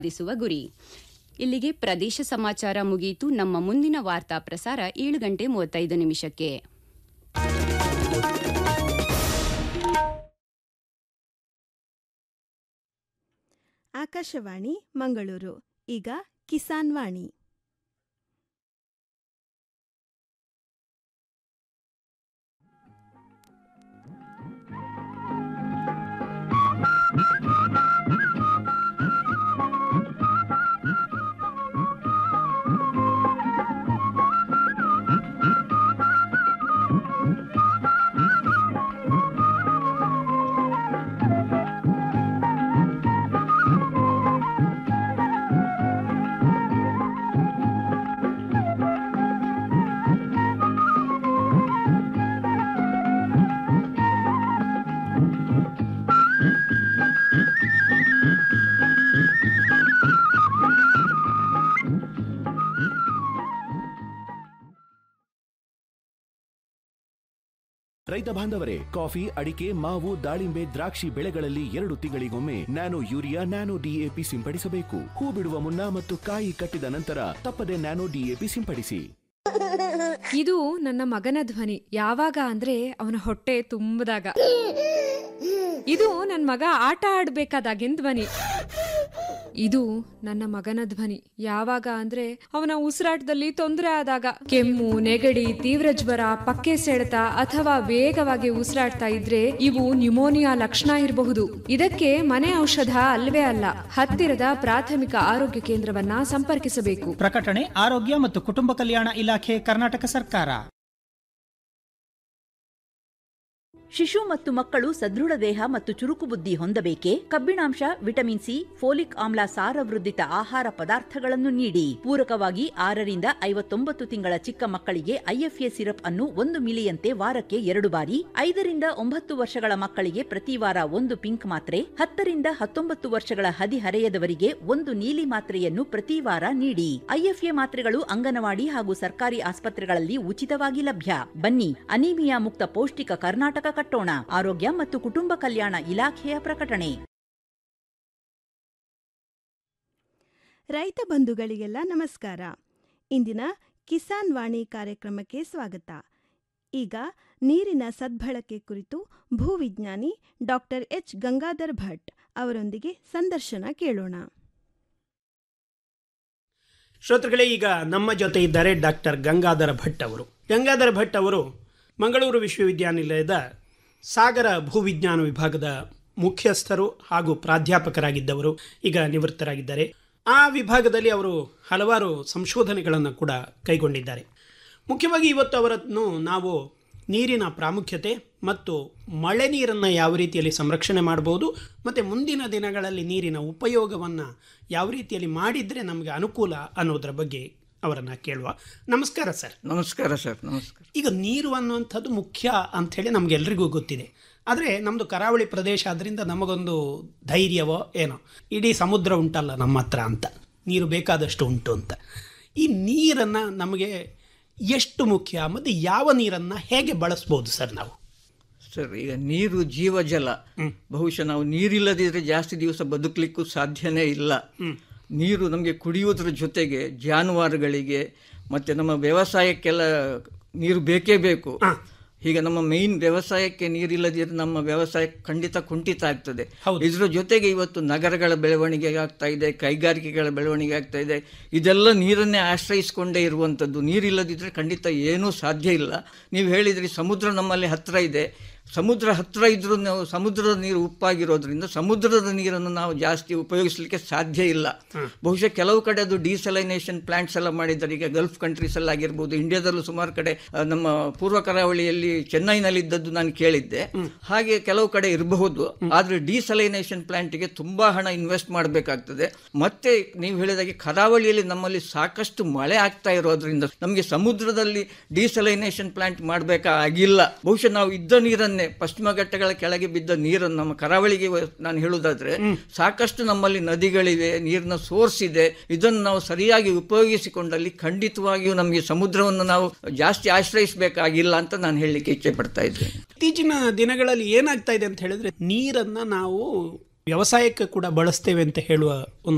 ಸಾಧಿಸುವ ಗುರಿ ಇಲ್ಲಿಗೆ ಪ್ರದೇಶ ಸಮಾಚಾರ ಮುಗಿಯಿತು ನಮ್ಮ ಮುಂದಿನ ವಾರ್ತಾ ಪ್ರಸಾರ ಏಳು ಗಂಟೆ ಮೂವತ್ತೈದು ನಿಮಿಷಕ್ಕೆ ಆಕಾಶವಾಣಿ ಮಂಗಳೂರು ಈಗ ಕಿಸಾನ್ ವಾಣಿ ರೈತ ಬಾಂಧವರೇ ಕಾಫಿ ಅಡಿಕೆ ಮಾವು ದಾಳಿಂಬೆ ದ್ರಾಕ್ಷಿ ಬೆಳೆಗಳಲ್ಲಿ ಎರಡು ತಿಂಗಳಿಗೊಮ್ಮೆ ನ್ಯಾನೋ ಯೂರಿಯಾ ನ್ಯಾನೋ ಡಿಎಪಿ ಸಿಂಪಡಿಸಬೇಕು ಹೂ ಬಿಡುವ ಮುನ್ನ ಮತ್ತು ಕಾಯಿ ಕಟ್ಟಿದ ನಂತರ ತಪ್ಪದೆ ನ್ಯಾನೋ ಡಿಎಪಿ ಸಿಂಪಡಿಸಿ ಇದು ನನ್ನ ಮಗನ ಧ್ವನಿ ಯಾವಾಗ ಅಂದ್ರೆ ಅವನ ಹೊಟ್ಟೆ ತುಂಬದಾಗ ಇದು ನನ್ನ ಮಗ ಆಟ ಆಡ್ಬೇಕಾದಾಗಿನ ಧ್ವನಿ ಇದು ನನ್ನ ಮಗನ ಧ್ವನಿ ಯಾವಾಗ ಅಂದ್ರೆ ಅವನ ಉಸಿರಾಟದಲ್ಲಿ ತೊಂದರೆ ಆದಾಗ ಕೆಮ್ಮು ನೆಗಡಿ ತೀವ್ರ ಜ್ವರ ಪಕ್ಕೆ ಸೆಳೆತ ಅಥವಾ ವೇಗವಾಗಿ ಉಸಿರಾಡ್ತಾ ಇದ್ರೆ ಇವು ನ್ಯುಮೋನಿಯಾ ಲಕ್ಷಣ ಇರಬಹುದು ಇದಕ್ಕೆ ಮನೆ ಔಷಧ ಅಲ್ವೇ ಅಲ್ಲ ಹತ್ತಿರದ ಪ್ರಾಥಮಿಕ ಆರೋಗ್ಯ ಕೇಂದ್ರವನ್ನ ಸಂಪರ್ಕಿಸಬೇಕು ಪ್ರಕಟಣೆ ಆರೋಗ್ಯ ಮತ್ತು ಕುಟುಂಬ ಕಲ್ಯಾಣ ಇಲಾಖೆ ಕರ್ನಾಟಕ ಸರ್ಕಾರ ಶಿಶು ಮತ್ತು ಮಕ್ಕಳು ಸದೃಢ ದೇಹ ಮತ್ತು ಚುರುಕು ಬುದ್ಧಿ ಹೊಂದಬೇಕೆ ಕಬ್ಬಿಣಾಂಶ ವಿಟಮಿನ್ ಸಿ ಫೋಲಿಕ್ ಆಮ್ಲ ಸಾರವೃದ್ಧಿತ ಆಹಾರ ಪದಾರ್ಥಗಳನ್ನು ನೀಡಿ ಪೂರಕವಾಗಿ ಆರರಿಂದ ಐವತ್ತೊಂಬತ್ತು ತಿಂಗಳ ಚಿಕ್ಕ ಮಕ್ಕಳಿಗೆ ಐಎಫ್ಎ ಸಿರಪ್ ಅನ್ನು ಒಂದು ಮಿಲಿಯಂತೆ ವಾರಕ್ಕೆ ಎರಡು ಬಾರಿ ಐದರಿಂದ ಒಂಬತ್ತು ವರ್ಷಗಳ ಮಕ್ಕಳಿಗೆ ಪ್ರತಿ ವಾರ ಒಂದು ಪಿಂಕ್ ಮಾತ್ರೆ ಹತ್ತರಿಂದ ಹತ್ತೊಂಬತ್ತು ವರ್ಷಗಳ ಹದಿಹರೆಯದವರಿಗೆ ಒಂದು ನೀಲಿ ಮಾತ್ರೆಯನ್ನು ಪ್ರತಿ ವಾರ ನೀಡಿ ಐಎಫ್ಎ ಮಾತ್ರೆಗಳು ಅಂಗನವಾಡಿ ಹಾಗೂ ಸರ್ಕಾರಿ ಆಸ್ಪತ್ರೆಗಳಲ್ಲಿ ಉಚಿತವಾಗಿ ಲಭ್ಯ ಬನ್ನಿ ಅನೀಮಿಯಾ ಮುಕ್ತ ಪೌಷ್ಟಿಕ ಕರ್ನಾಟಕ ಕಟ್ಟೋಣ ಆರೋಗ್ಯ ಮತ್ತು ಕುಟುಂಬ ಕಲ್ಯಾಣ ಇಲಾಖೆಯ ಪ್ರಕಟಣೆ ರೈತ ಬಂಧುಗಳಿಗೆಲ್ಲ ನಮಸ್ಕಾರ ಇಂದಿನ ಕಿಸಾನ್ ವಾಣಿ ಕಾರ್ಯಕ್ರಮಕ್ಕೆ ಸ್ವಾಗತ ಈಗ ನೀರಿನ ಸದ್ಬಳಕೆ ಕುರಿತು ಭೂವಿಜ್ಞಾನಿ ಡಾಕ್ಟರ್ ಎಚ್ ಗಂಗಾಧರ್ ಭಟ್ ಅವರೊಂದಿಗೆ ಸಂದರ್ಶನ ಕೇಳೋಣ ಶ್ರೋತೃಗಳೇ ಈಗ ನಮ್ಮ ಜೊತೆ ಇದ್ದಾರೆ ಡಾಕ್ಟರ್ ಗಂಗಾಧರ ಭಟ್ ಅವರು ಗಂಗಾಧರ ಭಟ್ ಅವರು ಮಂಗಳೂರು ವಿಶ್ವವಿದ್ಯಾನಿಲಯದ ಸಾಗರ ಭೂವಿಜ್ಞಾನ ವಿಭಾಗದ ಮುಖ್ಯಸ್ಥರು ಹಾಗೂ ಪ್ರಾಧ್ಯಾಪಕರಾಗಿದ್ದವರು ಈಗ ನಿವೃತ್ತರಾಗಿದ್ದಾರೆ ಆ ವಿಭಾಗದಲ್ಲಿ ಅವರು ಹಲವಾರು ಸಂಶೋಧನೆಗಳನ್ನು ಕೂಡ ಕೈಗೊಂಡಿದ್ದಾರೆ ಮುಖ್ಯವಾಗಿ ಇವತ್ತು ಅವರನ್ನು ನಾವು ನೀರಿನ ಪ್ರಾಮುಖ್ಯತೆ ಮತ್ತು ಮಳೆ ನೀರನ್ನು ಯಾವ ರೀತಿಯಲ್ಲಿ ಸಂರಕ್ಷಣೆ ಮಾಡ್ಬೋದು ಮತ್ತು ಮುಂದಿನ ದಿನಗಳಲ್ಲಿ ನೀರಿನ ಉಪಯೋಗವನ್ನು ಯಾವ ರೀತಿಯಲ್ಲಿ ಮಾಡಿದರೆ ನಮಗೆ ಅನುಕೂಲ ಅನ್ನೋದರ ಬಗ್ಗೆ ಅವರನ್ನು ಕೇಳುವ ನಮಸ್ಕಾರ ಸರ್ ನಮಸ್ಕಾರ ಸರ್ ನಮಸ್ಕಾರ ಈಗ ನೀರು ಅನ್ನುವಂಥದ್ದು ಮುಖ್ಯ ಅಂಥೇಳಿ ನಮಗೆಲ್ರಿಗೂ ಗೊತ್ತಿದೆ ಆದರೆ ನಮ್ಮದು ಕರಾವಳಿ ಪ್ರದೇಶ ಆದ್ದರಿಂದ ನಮಗೊಂದು ಧೈರ್ಯವೋ ಏನೋ ಇಡೀ ಸಮುದ್ರ ಉಂಟಲ್ಲ ನಮ್ಮ ಹತ್ರ ಅಂತ ನೀರು ಬೇಕಾದಷ್ಟು ಉಂಟು ಅಂತ ಈ ನೀರನ್ನು ನಮಗೆ ಎಷ್ಟು ಮುಖ್ಯ ಮತ್ತು ಯಾವ ನೀರನ್ನು ಹೇಗೆ ಬಳಸ್ಬೋದು ಸರ್ ನಾವು ಸರ್ ಈಗ ನೀರು ಜೀವಜಲ ಬಹುಶಃ ನಾವು ನೀರಿಲ್ಲದಿದ್ರೆ ಜಾಸ್ತಿ ದಿವಸ ಬದುಕಲಿಕ್ಕೂ ಸಾಧ್ಯನೇ ಇಲ್ಲ ನೀರು ನಮಗೆ ಕುಡಿಯುವುದರ ಜೊತೆಗೆ ಜಾನುವಾರುಗಳಿಗೆ ಮತ್ತೆ ನಮ್ಮ ವ್ಯವಸಾಯಕ್ಕೆಲ್ಲ ನೀರು ಬೇಕೇ ಬೇಕು ಈಗ ನಮ್ಮ ಮೇನ್ ವ್ಯವಸಾಯಕ್ಕೆ ನೀರಿಲ್ಲದಿದ್ರೆ ನಮ್ಮ ವ್ಯವಸಾಯ ಖಂಡಿತ ಕುಂಠಿತ ಆಗ್ತದೆ ಇದರ ಜೊತೆಗೆ ಇವತ್ತು ನಗರಗಳ ಬೆಳವಣಿಗೆ ಆಗ್ತಾ ಇದೆ ಕೈಗಾರಿಕೆಗಳ ಬೆಳವಣಿಗೆ ಆಗ್ತಾ ಇದೆ ಇದೆಲ್ಲ ನೀರನ್ನೇ ಆಶ್ರಯಿಸಿಕೊಂಡೇ ಇರುವಂಥದ್ದು ನೀರಿಲ್ಲದಿದ್ರೆ ಖಂಡಿತ ಏನೂ ಸಾಧ್ಯ ಇಲ್ಲ ನೀವು ಹೇಳಿದ್ರಿ ಸಮುದ್ರ ನಮ್ಮಲ್ಲಿ ಹತ್ರ ಇದೆ ಸಮುದ್ರ ಹತ್ರ ಇದ್ರೂ ನಾವು ಸಮುದ್ರದ ನೀರು ಉಪ್ಪಾಗಿರೋದ್ರಿಂದ ಸಮುದ್ರದ ನೀರನ್ನು ನಾವು ಜಾಸ್ತಿ ಉಪಯೋಗಿಸಲಿಕ್ಕೆ ಸಾಧ್ಯ ಇಲ್ಲ ಬಹುಶಃ ಕೆಲವು ಕಡೆ ಅದು ಡಿಸಲೈನೇಷನ್ ಪ್ಲಾಂಟ್ಸ್ ಎಲ್ಲ ಮಾಡಿದ್ದಾರೆ ಈಗ ಗಲ್ಫ್ ಕಂಟ್ರೀಸ್ ಅಲ್ಲಿ ಆಗಿರ್ಬೋದು ಇಂಡಿಯಾದಲ್ಲೂ ಸುಮಾರು ಕಡೆ ಆ, ನಮ್ಮ ಪೂರ್ವ ಕರಾವಳಿಯಲ್ಲಿ ಚೆನ್ನೈನಲ್ಲಿ ಇದ್ದದ್ದು ನಾನು ಕೇಳಿದ್ದೆ ಹಾಗೆ ಕೆಲವು ಕಡೆ ಇರಬಹುದು ಆದ್ರೆ ಡಿಸಲೈನೇಷನ್ ಪ್ಲಾಂಟ್ಗೆ ತುಂಬಾ ಹಣ ಇನ್ವೆಸ್ಟ್ ಮಾಡಬೇಕಾಗ್ತದೆ ಮತ್ತೆ ನೀವು ಹೇಳಿದಾಗೆ ಕರಾವಳಿಯಲ್ಲಿ ನಮ್ಮಲ್ಲಿ ಸಾಕಷ್ಟು ಮಳೆ ಆಗ್ತಾ ಇರೋದ್ರಿಂದ ನಮಗೆ ಸಮುದ್ರದಲ್ಲಿ ಡಿಸಲೈನೇಷನ್ ಪ್ಲಾಂಟ್ ಮಾಡಬೇಕಾಗಿಲ್ಲ ಬಹುಶಃ ನಾವು ಇದ್ದ ನೀರನ್ನೇ ಪಶ್ಚಿಮ ಘಟ್ಟಗಳ ಕೆಳಗೆ ಬಿದ್ದ ನೀರನ್ನು ನಮ್ಮ ಕರಾವಳಿಗೆ ವ- ನಾನು ಹೇಳುವುದಾದ್ರೆ ಸಾಕಷ್ಟು ನಮ್ಮಲ್ಲಿ ನದಿಗಳಿವೆ ನೀರಿನ ಸೋರ್ಸ್ ಇದೆ ಇದನ್ನು ನಾವು ಸರಿಯಾಗಿ ಉಪಯೋಗಿಸಿಕೊಂಡಲ್ಲಿ ಖಂಡಿತವಾಗಿಯೂ ನಮಗೆ ಸಮುದ್ರವನ್ನು ನಾವು ಜಾಸ್ತಿ ಆಶ್ರಯಿಸಬೇಕಾಗಿಲ್ಲ ಅಂತ ನಾನು ಹೇಳಲಿಕ್ಕೆ ಇಚ್ಛೆ ಪಡ್ತಾ ಇದ್ದೇನೆ ಇತ್ತೀಚಿನ ದಿನಗಳಲ್ಲಿ ಏನಾಗ್ತಾ ಇದೆ ಅಂತ ಹೇಳಿದ್ರೆ ನೀರನ್ನ ನಾವು ವ್ಯವಸಾಯಕ್ಕೆ ಕೂಡ ಬಳಸ್ತೇವೆ ಅಂತ ಹೇಳುವ ಒಂದು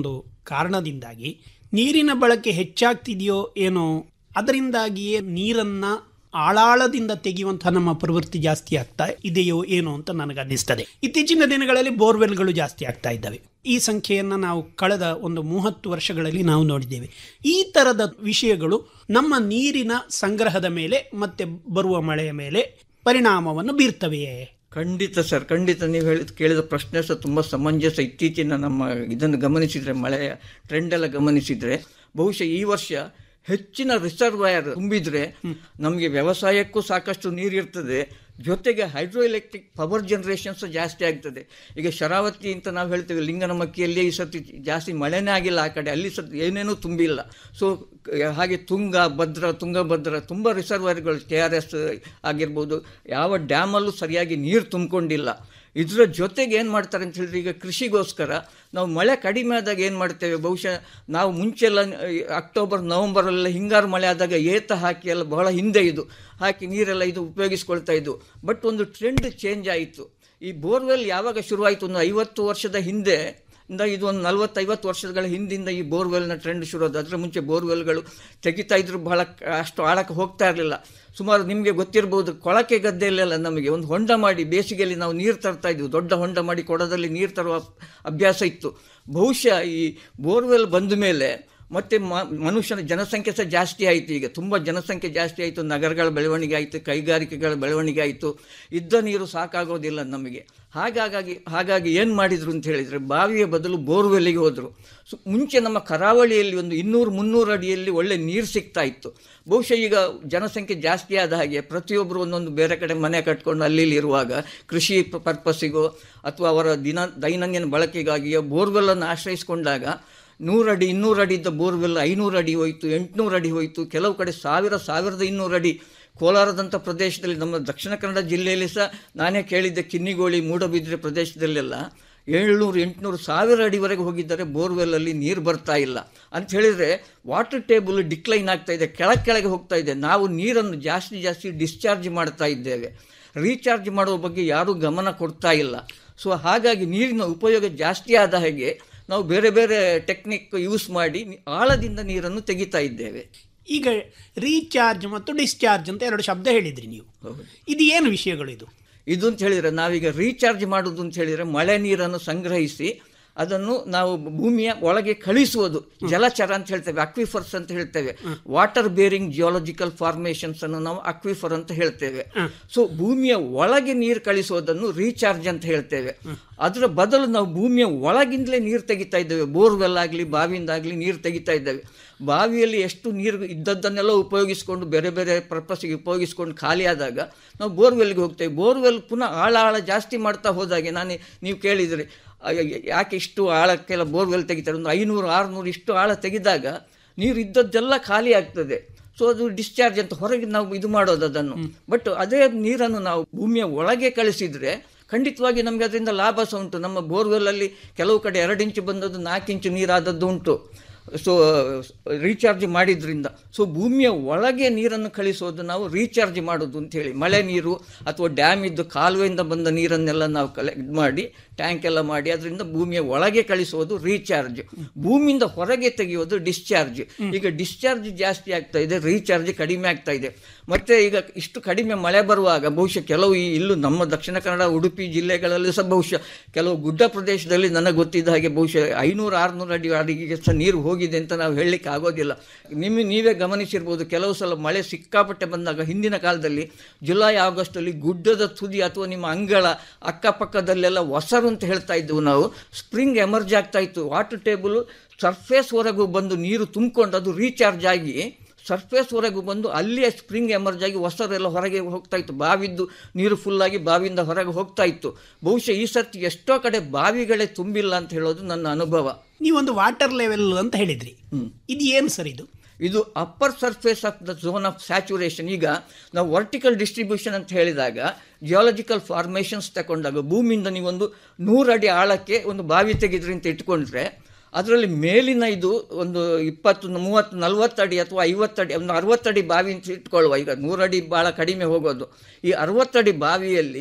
ಕಾರಣದಿಂದಾಗಿ ನೀರಿನ ಬಳಕೆ ಹೆಚ್ಚಾಗ್ತಿದೆಯೋ ಏನೋ ಅದರಿಂದಾಗಿಯೇ ನೀರನ್ನ ಆಳಾಳದಿಂದ ತೆಗೆಯುವಂತಹ ನಮ್ಮ ಪ್ರವೃತ್ತಿ ಜಾಸ್ತಿ ಆಗ್ತಾ ಇದೆಯೋ ಏನೋ ಅಂತ ನನಗೆ ಅನ್ನಿಸ್ತದೆ ಇತ್ತೀಚಿನ ದಿನಗಳಲ್ಲಿ ಬೋರ್ವೆಲ್ಗಳು ಜಾಸ್ತಿ ಆಗ್ತಾ ಇದ್ದಾವೆ ಈ ಸಂಖ್ಯೆಯನ್ನು ನಾವು ಕಳೆದ ಒಂದು ಮೂವತ್ತು ವರ್ಷಗಳಲ್ಲಿ ನಾವು ನೋಡಿದ್ದೇವೆ ಈ ತರದ ವಿಷಯಗಳು ನಮ್ಮ ನೀರಿನ ಸಂಗ್ರಹದ ಮೇಲೆ ಮತ್ತೆ ಬರುವ ಮಳೆಯ ಮೇಲೆ ಪರಿಣಾಮವನ್ನು ಬೀರ್ತವೆಯೇ ಖಂಡಿತ ಸರ್ ಖಂಡಿತ ನೀವು ಹೇಳಿದ ಕೇಳಿದ ಪ್ರಶ್ನೆ ಸಹ ತುಂಬ ಸಮಂಜಸ ಇತ್ತೀಚಿನ ನಮ್ಮ ಇದನ್ನು ಗಮನಿಸಿದರೆ ಮಳೆಯ ಟ್ರೆಂಡ್ ಎಲ್ಲ ಗಮನಿಸಿದರೆ ಬಹುಶಃ ಈ ವರ್ಷ ಹೆಚ್ಚಿನ ರಿಸರ್ವಾಯರ್ ತುಂಬಿದ್ರೆ ನಮಗೆ ವ್ಯವಸಾಯಕ್ಕೂ ಸಾಕಷ್ಟು ನೀರಿರ್ತದೆ ಜೊತೆಗೆ ಹೈಡ್ರೋ ಎಲೆಕ್ಟ್ರಿಕ್ ಪವರ್ ಜನರೇಷನ್ ಸಹ ಜಾಸ್ತಿ ಆಗ್ತದೆ ಈಗ ಶರಾವತಿ ಅಂತ ನಾವು ಹೇಳ್ತೇವೆ ಲಿಂಗನಮಕ್ಕಿಯಲ್ಲಿ ಈ ಸತಿ ಜಾಸ್ತಿ ಮಳೆನೇ ಆಗಿಲ್ಲ ಆ ಕಡೆ ಅಲ್ಲಿ ಸತ್ ಏನೇನೂ ತುಂಬಿಲ್ಲ ಸೊ ಹಾಗೆ ತುಂಗ ಭದ್ರ ತುಂಗಭದ್ರ ತುಂಬ ರಿಸರ್ವರ್ಗಳು ಕೆ ಆರ್ ಎಸ್ ಆಗಿರ್ಬೋದು ಯಾವ ಡ್ಯಾಮಲ್ಲೂ ಸರಿಯಾಗಿ ನೀರು ತುಂಬಿಕೊಂಡಿಲ್ಲ ಇದರ ಜೊತೆಗೆ ಏನು ಮಾಡ್ತಾರೆ ಅಂತ ಹೇಳಿದ್ರೆ ಈಗ ಕೃಷಿಗೋಸ್ಕರ ನಾವು ಮಳೆ ಕಡಿಮೆ ಆದಾಗ ಏನು ಮಾಡ್ತೇವೆ ಬಹುಶಃ ನಾವು ಮುಂಚೆಲ್ಲ ಅಕ್ಟೋಬರ್ ನವಂಬರೆಲ್ಲ ಹಿಂಗಾರು ಮಳೆ ಆದಾಗ ಏತ ಹಾಕಿ ಎಲ್ಲ ಬಹಳ ಹಿಂದೆ ಇದು ಹಾಕಿ ನೀರೆಲ್ಲ ಇದು ಉಪಯೋಗಿಸ್ಕೊಳ್ತಾ ಇದ್ದು ಬಟ್ ಒಂದು ಟ್ರೆಂಡ್ ಚೇಂಜ್ ಆಯಿತು ಈ ಬೋರ್ವೆಲ್ ಯಾವಾಗ ಶುರುವಾಯಿತು ಒಂದು ಐವತ್ತು ವರ್ಷದ ಹಿಂದೆ ಇಂದ ಇದು ಒಂದು ನಲವತ್ತೈವತ್ತು ವರ್ಷಗಳ ಹಿಂದಿಂದ ಈ ಬೋರ್ವೆಲ್ನ ಟ್ರೆಂಡ್ ಶುರು ಆದ ಅದರ ಮುಂಚೆ ಬೋರ್ವೆಲ್ಗಳು ತೆಗಿತಾ ಇದ್ರು ಬಹಳ ಅಷ್ಟು ಆಳಕ್ಕೆ ಹೋಗ್ತಾ ಇರಲಿಲ್ಲ ಸುಮಾರು ನಿಮಗೆ ಗೊತ್ತಿರ್ಬೋದು ಕೊಳಕೆ ಗದ್ದೆಯಲ್ಲೆಲ್ಲ ನಮಗೆ ಒಂದು ಹೊಂಡ ಮಾಡಿ ಬೇಸಿಗೆಯಲ್ಲಿ ನಾವು ನೀರು ತರ್ತಾ ಇದ್ವಿ ದೊಡ್ಡ ಹೊಂಡ ಮಾಡಿ ಕೊಡದಲ್ಲಿ ನೀರು ತರುವ ಅಭ್ಯಾಸ ಇತ್ತು ಬಹುಶಃ ಈ ಬೋರ್ವೆಲ್ ಬಂದ ಮೇಲೆ ಮತ್ತು ಮನುಷ್ಯನ ಜನಸಂಖ್ಯೆ ಸಹ ಜಾಸ್ತಿ ಆಯಿತು ಈಗ ತುಂಬ ಜನಸಂಖ್ಯೆ ಜಾಸ್ತಿ ಆಯಿತು ನಗರಗಳ ಬೆಳವಣಿಗೆ ಆಯಿತು ಕೈಗಾರಿಕೆಗಳ ಬೆಳವಣಿಗೆ ಆಯಿತು ಇದ್ದ ನೀರು ಸಾಕಾಗೋದಿಲ್ಲ ನಮಗೆ ಹಾಗಾಗಿ ಹಾಗಾಗಿ ಏನು ಮಾಡಿದರು ಅಂತ ಹೇಳಿದರೆ ಬಾವಿಯ ಬದಲು ಬೋರ್ವೆಲ್ಲಿಗೆ ಹೋದರು ಸೊ ಮುಂಚೆ ನಮ್ಮ ಕರಾವಳಿಯಲ್ಲಿ ಒಂದು ಇನ್ನೂರು ಮುನ್ನೂರು ಅಡಿಯಲ್ಲಿ ಒಳ್ಳೆ ನೀರು ಸಿಗ್ತಾ ಇತ್ತು ಬಹುಶಃ ಈಗ ಜನಸಂಖ್ಯೆ ಜಾಸ್ತಿ ಆದ ಹಾಗೆ ಪ್ರತಿಯೊಬ್ಬರು ಒಂದೊಂದು ಬೇರೆ ಕಡೆ ಮನೆ ಕಟ್ಕೊಂಡು ಅಲ್ಲಿ ಇಲ್ಲಿ ಇರುವಾಗ ಕೃಷಿ ಪರ್ಪಸ್ಸಿಗೋ ಅಥವಾ ಅವರ ದಿನ ದೈನಂದಿನ ಬಳಕೆಗಾಗಿಯೋ ಬೋರ್ವೆಲ್ಲನ್ನು ಆಶ್ರಯಿಸಿಕೊಂಡಾಗ ನೂರಡಿ ಇನ್ನೂರು ಅಡಿ ಇದ್ದ ಬೋರ್ವೆಲ್ ಐನೂರು ಅಡಿ ಹೋಯಿತು ಎಂಟುನೂರು ಅಡಿ ಹೋಯಿತು ಕೆಲವು ಕಡೆ ಸಾವಿರ ಸಾವಿರದ ಇನ್ನೂರು ಅಡಿ ಕೋಲಾರದಂಥ ಪ್ರದೇಶದಲ್ಲಿ ನಮ್ಮ ದಕ್ಷಿಣ ಕನ್ನಡ ಜಿಲ್ಲೆಯಲ್ಲಿ ಸಹ ನಾನೇ ಕೇಳಿದ್ದೆ ಕಿನ್ನಿಗೋಳಿ ಮೂಡಬಿದ್ರೆ ಪ್ರದೇಶದಲ್ಲೆಲ್ಲ ಏಳ್ನೂರು ಎಂಟುನೂರು ಸಾವಿರ ಅಡಿವರೆಗೆ ಹೋಗಿದ್ದಾರೆ ಬೋರ್ವೆಲ್ಲಲ್ಲಿ ನೀರು ಬರ್ತಾ ಇಲ್ಲ ಅಂತ ಹೇಳಿದರೆ ವಾಟರ್ ಟೇಬಲ್ ಡಿಕ್ಲೈನ್ ಆಗ್ತಾ ಇದೆ ಕೆಳಗೆ ಕೆಳಗೆ ಹೋಗ್ತಾ ಇದೆ ನಾವು ನೀರನ್ನು ಜಾಸ್ತಿ ಜಾಸ್ತಿ ಡಿಸ್ಚಾರ್ಜ್ ಮಾಡ್ತಾ ಇದ್ದೇವೆ ರೀಚಾರ್ಜ್ ಮಾಡುವ ಬಗ್ಗೆ ಯಾರೂ ಗಮನ ಕೊಡ್ತಾ ಇಲ್ಲ ಸೊ ಹಾಗಾಗಿ ನೀರಿನ ಉಪಯೋಗ ಜಾಸ್ತಿ ಆದ ಹಾಗೆ ನಾವು ಬೇರೆ ಬೇರೆ ಟೆಕ್ನಿಕ್ ಯೂಸ್ ಮಾಡಿ ಆಳದಿಂದ ನೀರನ್ನು ತೆಗಿತಾ ಇದ್ದೇವೆ ಈಗ ರೀಚಾರ್ಜ್ ಮತ್ತು ಡಿಸ್ಚಾರ್ಜ್ ಅಂತ ಎರಡು ಶಬ್ದ ಹೇಳಿದ್ರಿ ನೀವು ಇದು ಏನು ವಿಷಯಗಳು ಇದು ಇದು ಅಂತ ಹೇಳಿದರೆ ನಾವೀಗ ರೀಚಾರ್ಜ್ ಮಾಡೋದು ಅಂತ ಹೇಳಿದರೆ ಮಳೆ ನೀರನ್ನು ಸಂಗ್ರಹಿಸಿ ಅದನ್ನು ನಾವು ಭೂಮಿಯ ಒಳಗೆ ಕಳಿಸುವುದು ಜಲಚರ ಅಂತ ಹೇಳ್ತೇವೆ ಅಕ್ವಿಫರ್ಸ್ ಅಂತ ಹೇಳ್ತೇವೆ ವಾಟರ್ ಬೇರಿಂಗ್ ಜಿಯಾಲಜಿಕಲ್ ಫಾರ್ಮೇಶನ್ಸ್ ಅನ್ನು ನಾವು ಅಕ್ವಿಫರ್ ಅಂತ ಹೇಳ್ತೇವೆ ಸೊ ಭೂಮಿಯ ಒಳಗೆ ನೀರು ಕಳಿಸೋದನ್ನು ರೀಚಾರ್ಜ್ ಅಂತ ಹೇಳ್ತೇವೆ ಅದರ ಬದಲು ನಾವು ಭೂಮಿಯ ಒಳಗಿಂದಲೇ ನೀರು ತೆಗಿತಾ ಇದ್ದೇವೆ ಬೋರ್ವೆಲ್ ಆಗಲಿ ಬಾವಿಯಿಂದಾಗಲಿ ನೀರು ತೆಗಿತಾ ಇದ್ದೇವೆ ಬಾವಿಯಲ್ಲಿ ಎಷ್ಟು ನೀರು ಇದ್ದದ್ದನ್ನೆಲ್ಲ ಉಪಯೋಗಿಸ್ಕೊಂಡು ಬೇರೆ ಬೇರೆ ಪರ್ಪಸ್ಗೆ ಉಪಯೋಗಿಸ್ಕೊಂಡು ಖಾಲಿ ಆದಾಗ ನಾವು ಬೋರ್ವೆಲ್ಗೆ ಹೋಗ್ತೇವೆ ಬೋರ್ವೆಲ್ ಪುನಃ ಆಳ ಆಳ ಜಾಸ್ತಿ ಮಾಡ್ತಾ ಹೋದಾಗೆ ನಾನು ನೀವು ಕೇಳಿದ್ರಿ ಯಾಕೆ ಇಷ್ಟು ಆಳಕ್ಕೆಲ್ಲ ಬೋರ್ವೆಲ್ ತೆಗಿತಾರೆ ಒಂದು ಐನೂರು ಆರುನೂರು ಇಷ್ಟು ಆಳ ತೆಗೆದಾಗ ನೀರು ಇದ್ದದ್ದೆಲ್ಲ ಖಾಲಿ ಆಗ್ತದೆ ಸೊ ಅದು ಡಿಸ್ಚಾರ್ಜ್ ಅಂತ ಹೊರಗೆ ನಾವು ಇದು ಮಾಡೋದು ಅದನ್ನು ಬಟ್ ಅದೇ ನೀರನ್ನು ನಾವು ಭೂಮಿಯ ಒಳಗೆ ಕಳಿಸಿದರೆ ಖಂಡಿತವಾಗಿ ನಮಗೆ ಅದರಿಂದ ಲಾಭ ಸಹ ಉಂಟು ನಮ್ಮ ಬೋರ್ವೆಲ್ಲಲ್ಲಿ ಕೆಲವು ಕಡೆ ಎರಡು ಇಂಚು ಬಂದದ್ದು ನಾಲ್ಕು ಇಂಚು ನೀರಾದದ್ದು ಉಂಟು ಸೊ ರೀಚಾರ್ಜ್ ಮಾಡಿದ್ರಿಂದ ಸೊ ಭೂಮಿಯ ಒಳಗೆ ನೀರನ್ನು ಕಳಿಸೋದು ನಾವು ರೀಚಾರ್ಜ್ ಮಾಡೋದು ಅಂತ ಹೇಳಿ ಮಳೆ ನೀರು ಅಥವಾ ಡ್ಯಾಮ್ ಇದ್ದು ಕಾಲುವೆಯಿಂದ ಬಂದ ನೀರನ್ನೆಲ್ಲ ನಾವು ಕಲೆ ಇದು ಮಾಡಿ ಟ್ಯಾಂಕ್ ಎಲ್ಲ ಮಾಡಿ ಅದರಿಂದ ಭೂಮಿಯ ಒಳಗೆ ಕಳಿಸೋದು ರೀಚಾರ್ಜ್ ಭೂಮಿಯಿಂದ ಹೊರಗೆ ತೆಗೆಯೋದು ಡಿಸ್ಚಾರ್ಜ್ ಈಗ ಡಿಸ್ಚಾರ್ಜ್ ಜಾಸ್ತಿ ಆಗ್ತಾ ಇದೆ ರೀಚಾರ್ಜ್ ಕಡಿಮೆ ಆಗ್ತಾ ಇದೆ ಮತ್ತೆ ಈಗ ಇಷ್ಟು ಕಡಿಮೆ ಮಳೆ ಬರುವಾಗ ಬಹುಶಃ ಕೆಲವು ಈ ಇಲ್ಲೂ ನಮ್ಮ ದಕ್ಷಿಣ ಕನ್ನಡ ಉಡುಪಿ ಜಿಲ್ಲೆಗಳಲ್ಲಿ ಸಹ ಬಹುಶಃ ಕೆಲವು ಗುಡ್ಡ ಪ್ರದೇಶದಲ್ಲಿ ನನಗೆ ಗೊತ್ತಿದ್ದ ಹಾಗೆ ಬಹುಶಃ ಐನೂರು ಆರುನೂರು ಅಡಿ ಅಡಿಗೆ ಸಹ ನೀರು ಹೋಗಿದೆ ಅಂತ ನಾವು ಹೇಳಲಿಕ್ಕೆ ಆಗೋದಿಲ್ಲ ನಿಮ್ಮ ನೀವೇ ಗಮನಿಸಿರ್ಬೋದು ಕೆಲವು ಸಲ ಮಳೆ ಸಿಕ್ಕಾಪಟ್ಟೆ ಬಂದಾಗ ಹಿಂದಿನ ಕಾಲದಲ್ಲಿ ಜುಲೈ ಆಗಸ್ಟಲ್ಲಿ ಗುಡ್ಡದ ತುದಿ ಅಥವಾ ನಿಮ್ಮ ಅಂಗಳ ಅಕ್ಕಪಕ್ಕದಲ್ಲೆಲ್ಲ ಹೊಸರು ಅಂತ ಹೇಳ್ತಾ ಇದ್ದೆವು ನಾವು ಸ್ಪ್ರಿಂಗ್ ಎಮರ್ಜ್ ಆಗ್ತಾ ಇತ್ತು ವಾಟರ್ ಟೇಬಲ್ ಸರ್ಫೇಸ್ವರೆಗೂ ಬಂದು ನೀರು ತುಂಬಿಕೊಂಡು ಅದು ರೀಚಾರ್ಜ್ ಆಗಿ ಸರ್ಫೇಸ್ವರೆಗೂ ಬಂದು ಅಲ್ಲಿಯೇ ಸ್ಪ್ರಿಂಗ್ ಎಮರ್ಜ್ ಆಗಿ ಹೊಸರೆಲ್ಲ ಹೊರಗೆ ಹೋಗ್ತಾ ಇತ್ತು ಬಾವಿದ್ದು ನೀರು ಫುಲ್ಲಾಗಿ ಬಾವಿಯಿಂದ ಹೊರಗೆ ಹೋಗ್ತಾ ಇತ್ತು ಬಹುಶಃ ಈ ಸರ್ತಿ ಎಷ್ಟೋ ಕಡೆ ಬಾವಿಗಳೇ ತುಂಬಿಲ್ಲ ಅಂತ ಹೇಳೋದು ನನ್ನ ಅನುಭವ ನೀವೊಂದು ವಾಟರ್ ಲೆವೆಲ್ ಅಂತ ಹೇಳಿದ್ರಿ ಇದು ಏನು ಸರ್ ಇದು ಇದು upper surface of the zone of saturation ಈಗ ನಾವು ವರ್ಟಿಕಲ್ ಡಿಸ್ಟ್ರಿಬ್ಯೂಷನ್ ಅಂತ ಹೇಳಿದಾಗ ಜಿಯಾಲಜಿಕಲ್ ಫಾರ್ಮೇಷನ್ಸ್ ತಗೊಂಡಾಗ ಭೂಮಿಯಿಂದ ನೀವೊಂದು ನೂರು ಅಡಿ ಆಳಕ್ಕೆ ಒಂದು ಬಾವಿ ತೆಗೆದ್ರಿ ಅಂತ ಇಟ್ಕೊಂಡ್ರೆ ಅದರಲ್ಲಿ ಮೇಲಿನ ಇದು ಒಂದು ಇಪ್ಪತ್ತು ಮೂವತ್ತು ನಲ್ವತ್ತು ಅಡಿ ಅಥವಾ ಐವತ್ತಡಿ ಒಂದು ಅರವತ್ತಡಿ ಬಾವಿ ಅಂತ ಇಟ್ಕೊಳ್ಳುವ ಈಗ ನೂರಡಿ ಭಾಳ ಕಡಿಮೆ ಹೋಗೋದು ಈ ಅರವತ್ತಡಿ ಬಾವಿಯಲ್ಲಿ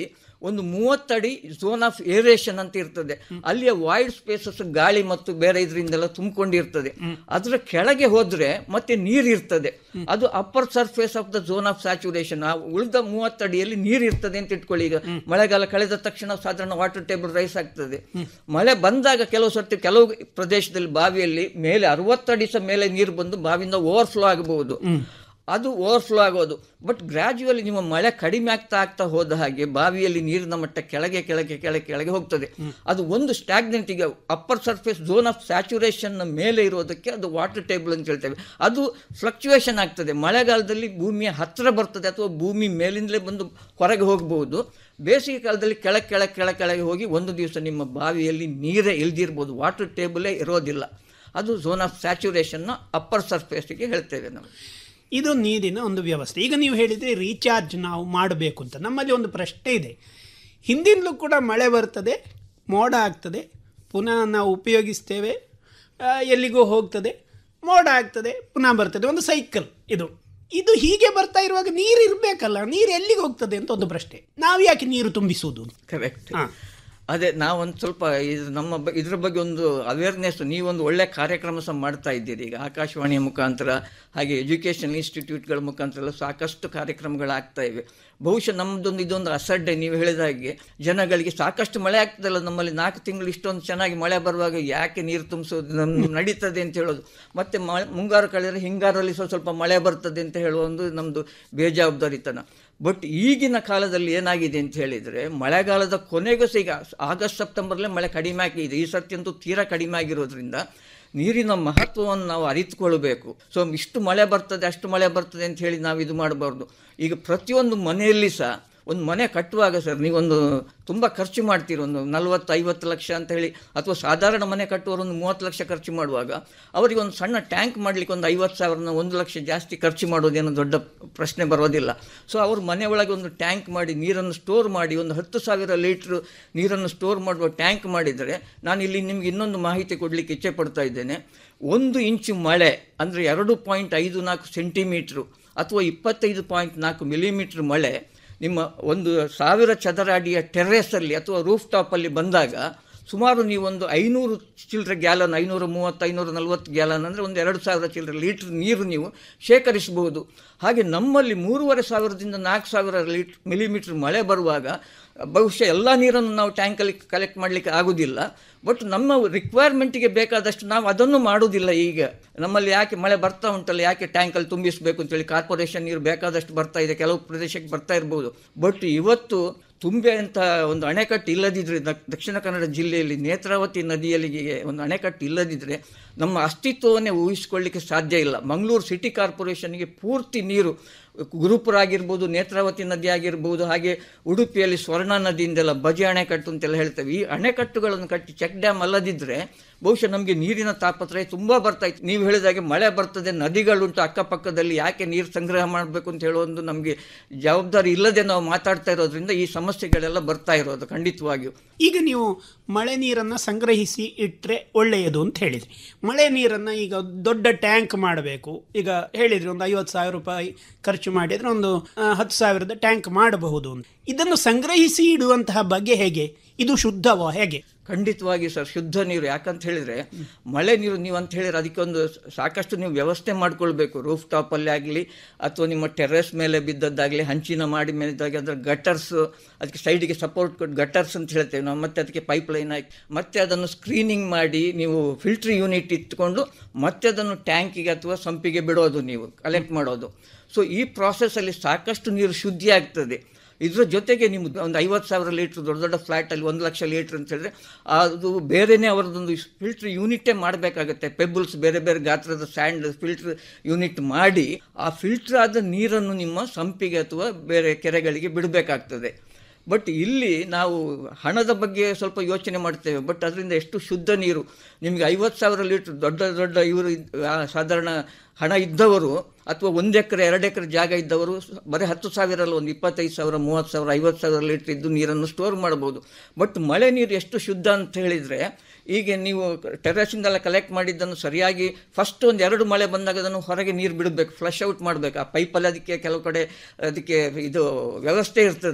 ಒಂದು ಮೂವತ್ತಡಿ ಝೋನ್ ಆಫ್ ಏರೇಷನ್ ಅಂತ ಇರ್ತದೆ ಅಲ್ಲಿಯ ವಾಯ್ಡ್ ಸ್ಪೇಸಸ್ ಗಾಳಿ ಮತ್ತು ಬೇರೆ ಇದರಿಂದೆಲ್ಲ ತುಂಬಿಕೊಂಡಿರ್ತದೆ ಅದರ ಕೆಳಗೆ ಹೋದ್ರೆ ಮತ್ತೆ ನೀರು ಇರ್ತದೆ ಅದು upper surface of the zone of saturation ಆ ಉಳಿದ ಮೂವತ್ತಡಿಯಲ್ಲಿ ನೀರು ಇರ್ತದೆ ಅಂತ ಇಟ್ಕೊಳ್ಳಿ ಈಗ ಮಳೆಗಾಲ ಕಳೆದ ತಕ್ಷಣ ಸಾಧಾರಣ ವಾಟರ್ ಟೇಬಲ್ ರೈಸ್ ಆಗ್ತದೆ ಮಳೆ ಬಂದಾಗ ಕೆಲವು ಸರ್ತಿ ಕೆಲವು ಪ್ರದೇಶದಲ್ಲಿ ಬಾವಿಯಲ್ಲಿ ಮೇಲೆ ಅರವತ್ತಡಿ ಸಹ ಮೇಲೆ ನೀರು ಬಂದು ಬಾವಿಯಿಂದ ಓವರ್ಫ್ಲೋ ಆಗಬಹುದು ಅದು ಓವರ್ಫ್ಲೋ ಆಗೋದು ಬಟ್ ಗ್ರಾಜುವಲಿ ನಿಮ್ಮ ಮಳೆ ಕಡಿಮೆ ಆಗ್ತಾ ಆಗ್ತಾ ಹೋದ ಹಾಗೆ ಬಾವಿಯಲ್ಲಿ ನೀರಿನ ಮಟ್ಟ ಕೆಳಗೆ ಕೆಳಗೆ ಕೆಳಗೆ ಕೆಳಗೆ ಹೋಗ್ತದೆ ಅದು ಒಂದು ಸ್ಟಾಗ್ನೆಂಟ್ ಈಗ upper surface zone of saturation ಮೇಲೆ ಇರೋದಕ್ಕೆ ಅದು ವಾಟರ್ ಟೇಬಲ್ ಅಂತ ಹೇಳ್ತೇವೆ ಅದು ಫ್ಲಕ್ಚುಯೇಷನ್ ಆಗ್ತದೆ ಮಳೆಗಾಲದಲ್ಲಿ ಭೂಮಿಯ ಹತ್ತಿರ ಬರ್ತದೆ ಅಥವಾ ಭೂಮಿ ಮೇಲಿಂದಲೇ ಬಂದು ಹೊರಗೆ ಹೋಗಬಹುದು ಬೇಸಿಗೆ ಕಾಲದಲ್ಲಿ ಕೆಳಗೆ ಕೆಳಗೆ ಕೆಳ ಕೆಳಗೆ ಹೋಗಿ ಒಂದು ದಿವಸ ನಿಮ್ಮ ಬಾವಿಯಲ್ಲಿ ನೀರೇ ಇಲ್ದಿರ್ಬೋದು ವಾಟರ್ ಟೇಬಲೇ ಇರೋದಿಲ್ಲ ಅದು ಝೋನ್ ಆಫ್ ಸ್ಯಾಚುರೇಷನ್ನ ಅಪ್ಪರ್ ಸರ್ಫೇಸ್ಗೆ ಹೇಳ್ತೇವೆ ನಾವು ಇದು ನೀರಿನ ಒಂದು ವ್ಯವಸ್ಥೆ ಈಗ ನೀವು ಹೇಳಿದರೆ ರೀಚಾರ್ಜ್ ನಾವು ಮಾಡಬೇಕು ಅಂತ ನಮ್ಮಲ್ಲಿ ಒಂದು ಪ್ರಶ್ನೆ ಇದೆ ಹಿಂದಿನಲ್ಲೂ ಕೂಡ ಮಳೆ ಬರ್ತದೆ ಮೋಡ ಆಗ್ತದೆ ಪುನಃ ನಾವು ಉಪಯೋಗಿಸ್ತೇವೆ ಆ, ಎಲ್ಲಿಗೋ ಹೋಗ್ತದೆ ಮೋಡ ಆಗ್ತದೆ ಪುನಃ ಬರ್ತದೆ ಒಂದು ಸೈಕಲ್ ಇದು ಇದು ಹೀಗೆ ಬರ್ತಾ ಇರುವಾಗ ನೀರು ಇರಬೇಕಲ್ಲ ನೀರು ಎಲ್ಲಿಗೆ ಹೋಗ್ತದೆ ಅಂತ ಒಂದು ಪ್ರಶ್ನೆ ನಾವು ಯಾಕೆ ನೀರು ತುಂಬಿಸುವುದು ಕರೆಕ್ಟ್ ಹಾ. ಅದೇ ನಾವೊಂದು ಸ್ವಲ್ಪ ಇದು ನಮ್ಮ ಬ- ಇದ್ರ ಬಗ್ಗೆ ಒಂದು ಅವೇರ್ನೆಸ್ ನೀವೊಂದು ಒಳ್ಳೆ ಕಾರ್ಯಕ್ರಮ ಸಹ ಮಾಡ್ತಾ ಇದ್ದೀರಿ ಈಗ ಆಕಾಶವಾಣಿಯ ಮುಖಾಂತರ ಹಾಗೆ ಎಜುಕೇಷನ್ ಇನ್ಸ್ಟಿಟ್ಯೂಟ್ಗಳ ಮುಖಾಂತರ ಎಲ್ಲ ಸಾಕಷ್ಟು ಕಾರ್ಯಕ್ರಮಗಳಾಗ್ತಾ ಇವೆ ಬಹುಶಃ ನಮ್ಮದೊಂದು ಇದೊಂದು ಅಸಡ್ಡೆ ನೀವು ಹೇಳಿದ ಹಾಗೆ ಜನಗಳಿಗೆ ಸಾಕಷ್ಟು ಮಳೆ ಆಗ್ತದಲ್ಲ ನಮ್ಮಲ್ಲಿ ನಾಲ್ಕು ತಿಂಗಳು ಇಷ್ಟೊಂದು ಚೆನ್ನಾಗಿ ಮಳೆ ಬರುವಾಗ ಯಾಕೆ ನೀರು ತುಂಬಿಸೋದು ನಮ್ ನಡೀತದೆ ಅಂತ ಹೇಳೋದು ಮತ್ತೆ ಮ- ಮುಂಗಾರು ಕಳೆದರೆ ಹಿಂಗಾರಲ್ಲಿ ಸ್ವಲ್ಪ ಸ್ವಲ್ಪ ಮಳೆ ಬರ್ತದೆ ಅಂತ ಹೇಳುವ ಒಂದು ನಮ್ಮದು ಬೇಜವಾಬ್ದಾರಿತನ ಬಟ್ ಈಗಿನ ಕಾಲದಲ್ಲಿ ಏನಾಗಿದೆ ಅಂತ ಹೇಳಿದರೆ ಮಳೆಗಾಲದ ಕೊನೆಗೂ ಸಹ ಈಗ ಆಗಸ್ಟ್ ಸೆಪ್ಟೆಂಬರ್ಲೇ ಮಳೆ ಕಡಿಮೆ ಆಗಿದೆ ಈ ಸರ್ತಿ ಅಂತೂ ತೀರಾ ಕಡಿಮೆ ಆಗಿರೋದ್ರಿಂದ ನೀರಿನ ಮಹತ್ವವನ್ನು ನಾವು ಅರಿತುಕೊಳ್ಬೇಕು ಸೊ ಇಷ್ಟು ಮಳೆ ಬರ್ತದೆ ಅಷ್ಟು ಮಳೆ ಬರ್ತದೆ ಅಂತ ಹೇಳಿ ನಾವು ಇದು ಮಾಡಬಾರ್ದು ಈಗ ಪ್ರತಿಯೊಂದು ಮನೆಯಲ್ಲಿ ಸಹ ಒಂದು ಮನೆ ಕಟ್ಟುವಾಗ ಸರ್ ನೀವೊಂದು ತುಂಬ ಖರ್ಚು ಮಾಡ್ತೀರಿ ಒಂದು ನಲ್ವತ್ತು ಐವತ್ತು ಲಕ್ಷ ಅಂತ ಹೇಳಿ ಅಥವಾ ಸಾಧಾರಣ ಮನೆ ಕಟ್ಟುವವರು ಒಂದು ಮೂವತ್ತು ಲಕ್ಷ ಖರ್ಚು ಮಾಡುವಾಗ ಅವರಿಗೆ ಒಂದು ಸಣ್ಣ ಟ್ಯಾಂಕ್ ಮಾಡಲಿಕ್ಕೆ ಒಂದು ಐವತ್ತು ಸಾವಿರನ ಒಂದು ಲಕ್ಷ ಜಾಸ್ತಿ ಖರ್ಚು ಮಾಡೋದೇನು ದೊಡ್ಡ ಪ್ರಶ್ನೆ ಬರೋದಿಲ್ಲ ಸೊ ಅವರು ಮನೆ ಒಳಗೆ ಒಂದು ಟ್ಯಾಂಕ್ ಮಾಡಿ ನೀರನ್ನು ಸ್ಟೋರ್ ಮಾಡಿ ಒಂದು ಹತ್ತು ಸಾವಿರ ಲೀಟ್ರ್ ನೀರನ್ನು ಸ್ಟೋರ್ ಮಾಡುವ ಟ್ಯಾಂಕ್ ಮಾಡಿದರೆ ನಾನು ಇಲ್ಲಿ ನಿಮ್ಗೆ ಇನ್ನೊಂದು ಮಾಹಿತಿ ಕೊಡಲಿಕ್ಕೆ ಇಚ್ಛೆ ಪಡ್ತಾ ಇದ್ದೇನೆ ಒಂದು ಇಂಚು ಮಳೆ ಅಂದರೆ ಎರಡು ಪಾಯಿಂಟ್ ಐದು ನಾಲ್ಕು ಸೆಂಟಿಮೀಟ್ರು ಅಥವಾ ಇಪ್ಪತ್ತೈದು ಪಾಯಿಂಟ್ ನಾಲ್ಕು ಮಿಲಿಮೀಟ್ರ್ ಮಳೆ ನಿಮ್ಮ ಒಂದು ಸಾವಿರ ಚದರ ಅಡಿಯ ಟೆರ್ರೇಸಲ್ಲಿ ಅಥವಾ ರೂಫ್ ಟಾಪಲ್ಲಿ ಬಂದಾಗ ಸುಮಾರು ನೀವೊಂದು ಐನೂರು ಚಿಲ್ಲರೆ ಗ್ಯಾಲನ್ ಐನೂರ ಮೂವತ್ತು ಐನೂರ ನಲ್ವತ್ತು ಗ್ಯಾಲನ್ ಅಂದರೆ ಒಂದು ಎರಡು ಸಾವಿರ ಚಿಲ್ಲರೆ ಲೀಟ್ರ್ ನೀರು ನೀವು ಶೇಖರಿಸಬಹುದು ಹಾಗೆ ನಮ್ಮಲ್ಲಿ ಮೂರುವರೆ ಸಾವಿರದಿಂದ ನಾಲ್ಕು ಸಾವಿರ ಲೀಟ್ರ್ ಮಿಲಿಮೀಟ್ರ್ ಮಳೆ ಬರುವಾಗ ಬಹುಶಃ ಎಲ್ಲ ನೀರನ್ನು ನಾವು ಟ್ಯಾಂಕಲ್ಲಿ ಕಲೆಕ್ಟ್ ಮಾಡಲಿಕ್ಕೆ ಆಗುವುದಿಲ್ಲ ಬಟ್ ನಮ್ಮ ರಿಕ್ವೈರ್ಮೆಂಟಿಗೆ ಬೇಕಾದಷ್ಟು ನಾವು ಅದನ್ನು ಮಾಡುವುದಿಲ್ಲ ಈಗ ನಮ್ಮಲ್ಲಿ ಯಾಕೆ ಮಳೆ ಬರ್ತಾ ಉಂಟಲ್ಲ ಯಾಕೆ ಟ್ಯಾಂಕಲ್ಲಿ ತುಂಬಿಸಬೇಕು ಅಂತೇಳಿ ಕಾರ್ಪೊರೇಷನ್ ನೀರು ಬೇಕಾದಷ್ಟು ಬರ್ತಾ ಇದೆ ಕೆಲವು ಪ್ರದೇಶಕ್ಕೆ ಬರ್ತಾ ಇರ್ಬೋದು ಬಟ್ ಇವತ್ತು ತುಂಬೆ ಅಂತ ಒಂದು ಅಣೆಕಟ್ಟು ಇಲ್ಲದಿದ್ದರೆ ದಕ್- ದಕ್ಷಿಣ ಕನ್ನಡ ಜಿಲ್ಲೆಯಲ್ಲಿ ನೇತ್ರಾವತಿ ನದಿಯಲ್ಲಿ ಒಂದು ಅಣೆಕಟ್ಟು ಇಲ್ಲದಿದ್ದರೆ ನಮ್ಮ ಅಸ್ತಿತ್ವವನ್ನೇ ಊಹಿಸಿಕೊಳ್ಳಿಕ್ಕೆ ಸಾಧ್ಯ ಇಲ್ಲ ಮಂಗಳೂರು ಸಿಟಿ ಕಾರ್ಪೊರೇಷನ್ಗೆ ಪೂರ್ತಿ ನೀರು ಗುರುಪುರ ಆಗಿರ್ಬೋದು ನೇತ್ರಾವತಿ ನದಿ ಆಗಿರ್ಬೋದು ಹಾಗೆ ಉಡುಪಿಯಲ್ಲಿ ಸ್ವರ್ಣ ನದಿಯಿಂದೆಲ್ಲ ಬಜೆ ಅಣೆಕಟ್ಟು ಅಂತೆಲ್ಲ ಹೇಳ್ತೇವೆ ಈ ಅಣೆಕಟ್ಟುಗಳನ್ನು ಕಟ್ಟಿ ಚೆಕ್ ಡ್ಯಾಮ್ ಅಲ್ಲದಿದ್ದರೆ ಬಹುಶಃ ನಮಗೆ ನೀರಿನ ತಾಪತ್ರಯ ತುಂಬ ಬರ್ತಾ ಇತ್ತು ನೀವು ಹೇಳಿದಾಗೆ ಮಳೆ ಬರ್ತದೆ ನದಿಗಳುಂಟು ಅಕ್ಕಪಕ್ಕದಲ್ಲಿ ಯಾಕೆ ನೀರು ಸಂಗ್ರಹ ಮಾಡಬೇಕು ಅಂತ ಹೇಳೋ ಒಂದು ನಮಗೆ ಜವಾಬ್ದಾರಿ ಇಲ್ಲದೆ ನಾವು ಮಾತಾಡ್ತಾ ಇರೋದ್ರಿಂದ ಈ ಸಮಸ್ಯೆಗಳೆಲ್ಲ ಬರ್ತಾ ಇರೋದು ಖಂಡಿತವಾಗಿಯೂ ಈಗ ನೀವು ಮಳೆ ನೀರನ್ನು ಸಂಗ್ರಹಿಸಿ ಇಟ್ಟರೆ ಒಳ್ಳೆಯದು ಅಂತ ಹೇಳಿದ್ರಿ ಮಳೆ ನೀರನ್ನು ಈಗ ದೊಡ್ಡ ಟ್ಯಾಂಕ್ ಮಾಡಬೇಕು ಈಗ ಹೇಳಿದ್ರಿ ಒಂದು ಐವತ್ತು ಸಾವಿರ ರೂಪಾಯಿ ಖರ್ಚು ಮಾಡಿದ್ರೆ ಒಂದು ಆ, ಹತ್ತು ಸಾವಿರದ ಟ್ಯಾಂಕ್ ಮಾಡಬಹುದು ಅಂತ ಇದನ್ನು ಸಂಗ್ರಹಿಸಿ ಇಡುವಂತಹ ಬಗ್ಗೆ ಹೇಗೆ ಇದು ಶುದ್ಧವೋ ಹೇಗೆ ಖಂಡಿತವಾಗಿ ಸರ್ ಶುದ್ಧ ನೀರು ಯಾಕಂತ ಹೇಳಿದ್ರೆ ಮಳೆ ನೀರು ನೀವು ಅಂತ ಹೇಳಿದ್ರೆ ಅದಕ್ಕೆ ಒಂದು ಸಾಕಷ್ಟು ನೀವು ವ್ಯವಸ್ಥೆ ಮಾಡ್ಕೊಳ್ಬೇಕು ರೂಫ್ ಟಾಪಲ್ಲಿ ಆಗಲಿ ಅಥವಾ ನಿಮ್ಮ ಟೆರ್ರಸ್ ಮೇಲೆ ಬಿದ್ದದ್ದಾಗಲಿ ಹಂಚಿನ ಮಾಡಿ ಮೇಲಿದ್ದಾಗಿ ಅದರ ಗಟರ್ಸ್ ಅದಕ್ಕೆ ಸೈಡಿಗೆ ಸಪೋರ್ಟ್ ಕೊಟ್ಟು ಗಟರ್ಸ್ ಅಂತ ಹೇಳ್ತೇವೆ ನಾವು ಮತ್ತೆ ಅದಕ್ಕೆ ಪೈಪ್ ಲೈನ್ ಹಾಕಿ ಮತ್ತೆ ಅದನ್ನು ಸ್ಕ್ರೀನಿಂಗ್ ಮಾಡಿ ನೀವು ಫಿಲ್ಟರ್ ಯೂನಿಟ್ ಇಟ್ಕೊಂಡು ಮತ್ತೆ ಅದನ್ನು ಟ್ಯಾಂಕಿಗೆ ಅಥವಾ ಸಂಪಿಗೆ ಬಿಡೋದು ನೀವು ಕಲೆಕ್ಟ್ ಮಾಡೋದು ಸೊ ಈ ಪ್ರಾಸೆಸ್ಸಲ್ಲಿ ಸಾಕಷ್ಟು ನೀರು ಶುದ್ಧಿ ಆಗ್ತದೆ ಇದ್ರ ಜೊತೆಗೆ ನಿಮ್ಗೆ ಒಂದು ಐವತ್ತು ಸಾವಿರ ಲೀಟ್ರ್ ದೊಡ್ಡ ದೊಡ್ಡ ಫ್ಲ್ಯಾಟಲ್ಲಿ ಒಂದು ಲಕ್ಷ ಲೀಟ್ರ್ ಅಂತ ಹೇಳಿದ್ರೆ ಅದು ಬೇರೆನೇ ಅವರದೊಂದು ಫಿಲ್ಟ್ರ್ ಯೂನಿಟೇ ಮಾಡಬೇಕಾಗತ್ತೆ ಪೆಬಲ್ಸ್ ಬೇರೆ ಬೇರೆ ಗಾತ್ರದ ಸ್ಯಾಂಡ್ ಫಿಲ್ಟ್ರ್ ಯೂನಿಟ್ ಮಾಡಿ ಆ ಫಿಲ್ಟರ್ ಆದ ನೀರನ್ನು ನಿಮ್ಮ ಸಂಪಿಗೆ ಅಥವಾ ಬೇರೆ ಕೆರೆಗಳಿಗೆ ಬಿಡಬೇಕಾಗ್ತದೆ ಬಟ್ ಇಲ್ಲಿ ನಾವು ಹಣದ ಬಗ್ಗೆ ಸ್ವಲ್ಪ ಯೋಚನೆ ಮಾಡ್ತೇವೆ ಬಟ್ ಅದರಿಂದ ಎಷ್ಟು ಶುದ್ಧ ನೀರು ನಿಮಗೆ ಐವತ್ತು ಸಾವಿರ ಲೀಟ್ರ್ ದೊಡ್ಡ ದೊಡ್ಡ ಇವರು ಇದ್- ಆ, ಸಾಧಾರಣ ಹಣ ಇದ್ದವರು ಅಥವಾ ಒಂದು ಎಕರೆ ಎರಡು ಎಕರೆ ಜಾಗ ಇದ್ದವರು ಸ- ಬರೀ ಹತ್ತು ಸಾವಿರ ಅಲ್ಲ ಒಂದು ಇಪ್ಪತ್ತೈದು ಸಾವಿರ ಮೂವತ್ತು ಸಾವಿರ ಐವತ್ತು ಸಾವಿರ ಲೀಟ್ರ್ ಇದ್ದು ನೀರನ್ನು ಸ್ಟೋರ್ ಮಾಡ್ಬೋದು ಬಟ್ ಮಳೆ ನೀರು ಎಷ್ಟು ಶುದ್ಧ ಅಂತ ಹೇಳಿದರೆ ಈಗ ನೀವು ಟೆರೆಸಿಂದೆಲ್ಲ ಕಲೆಕ್ಟ್ ಮಾಡಿದ್ದನ್ನು ಸರಿಯಾಗಿ ಫಸ್ಟ್ ಒಂದು ಎರಡು ಮಳೆ ಬಂದಾಗ ಅದನ್ನು ಹೊರಗೆ ನೀರು ಬಿಡಬೇಕು ಫ್ಲಶ್ ಔಟ್ ಮಾಡಬೇಕು ಆ ಪೈಪಲ್ಲಿ ಅದಕ್ಕೆ ಕೆಲವು ಕಡೆ ಅದಕ್ಕೆ ಇದು ವ್ಯವಸ್ಥೆ ಇರ್ತದೆ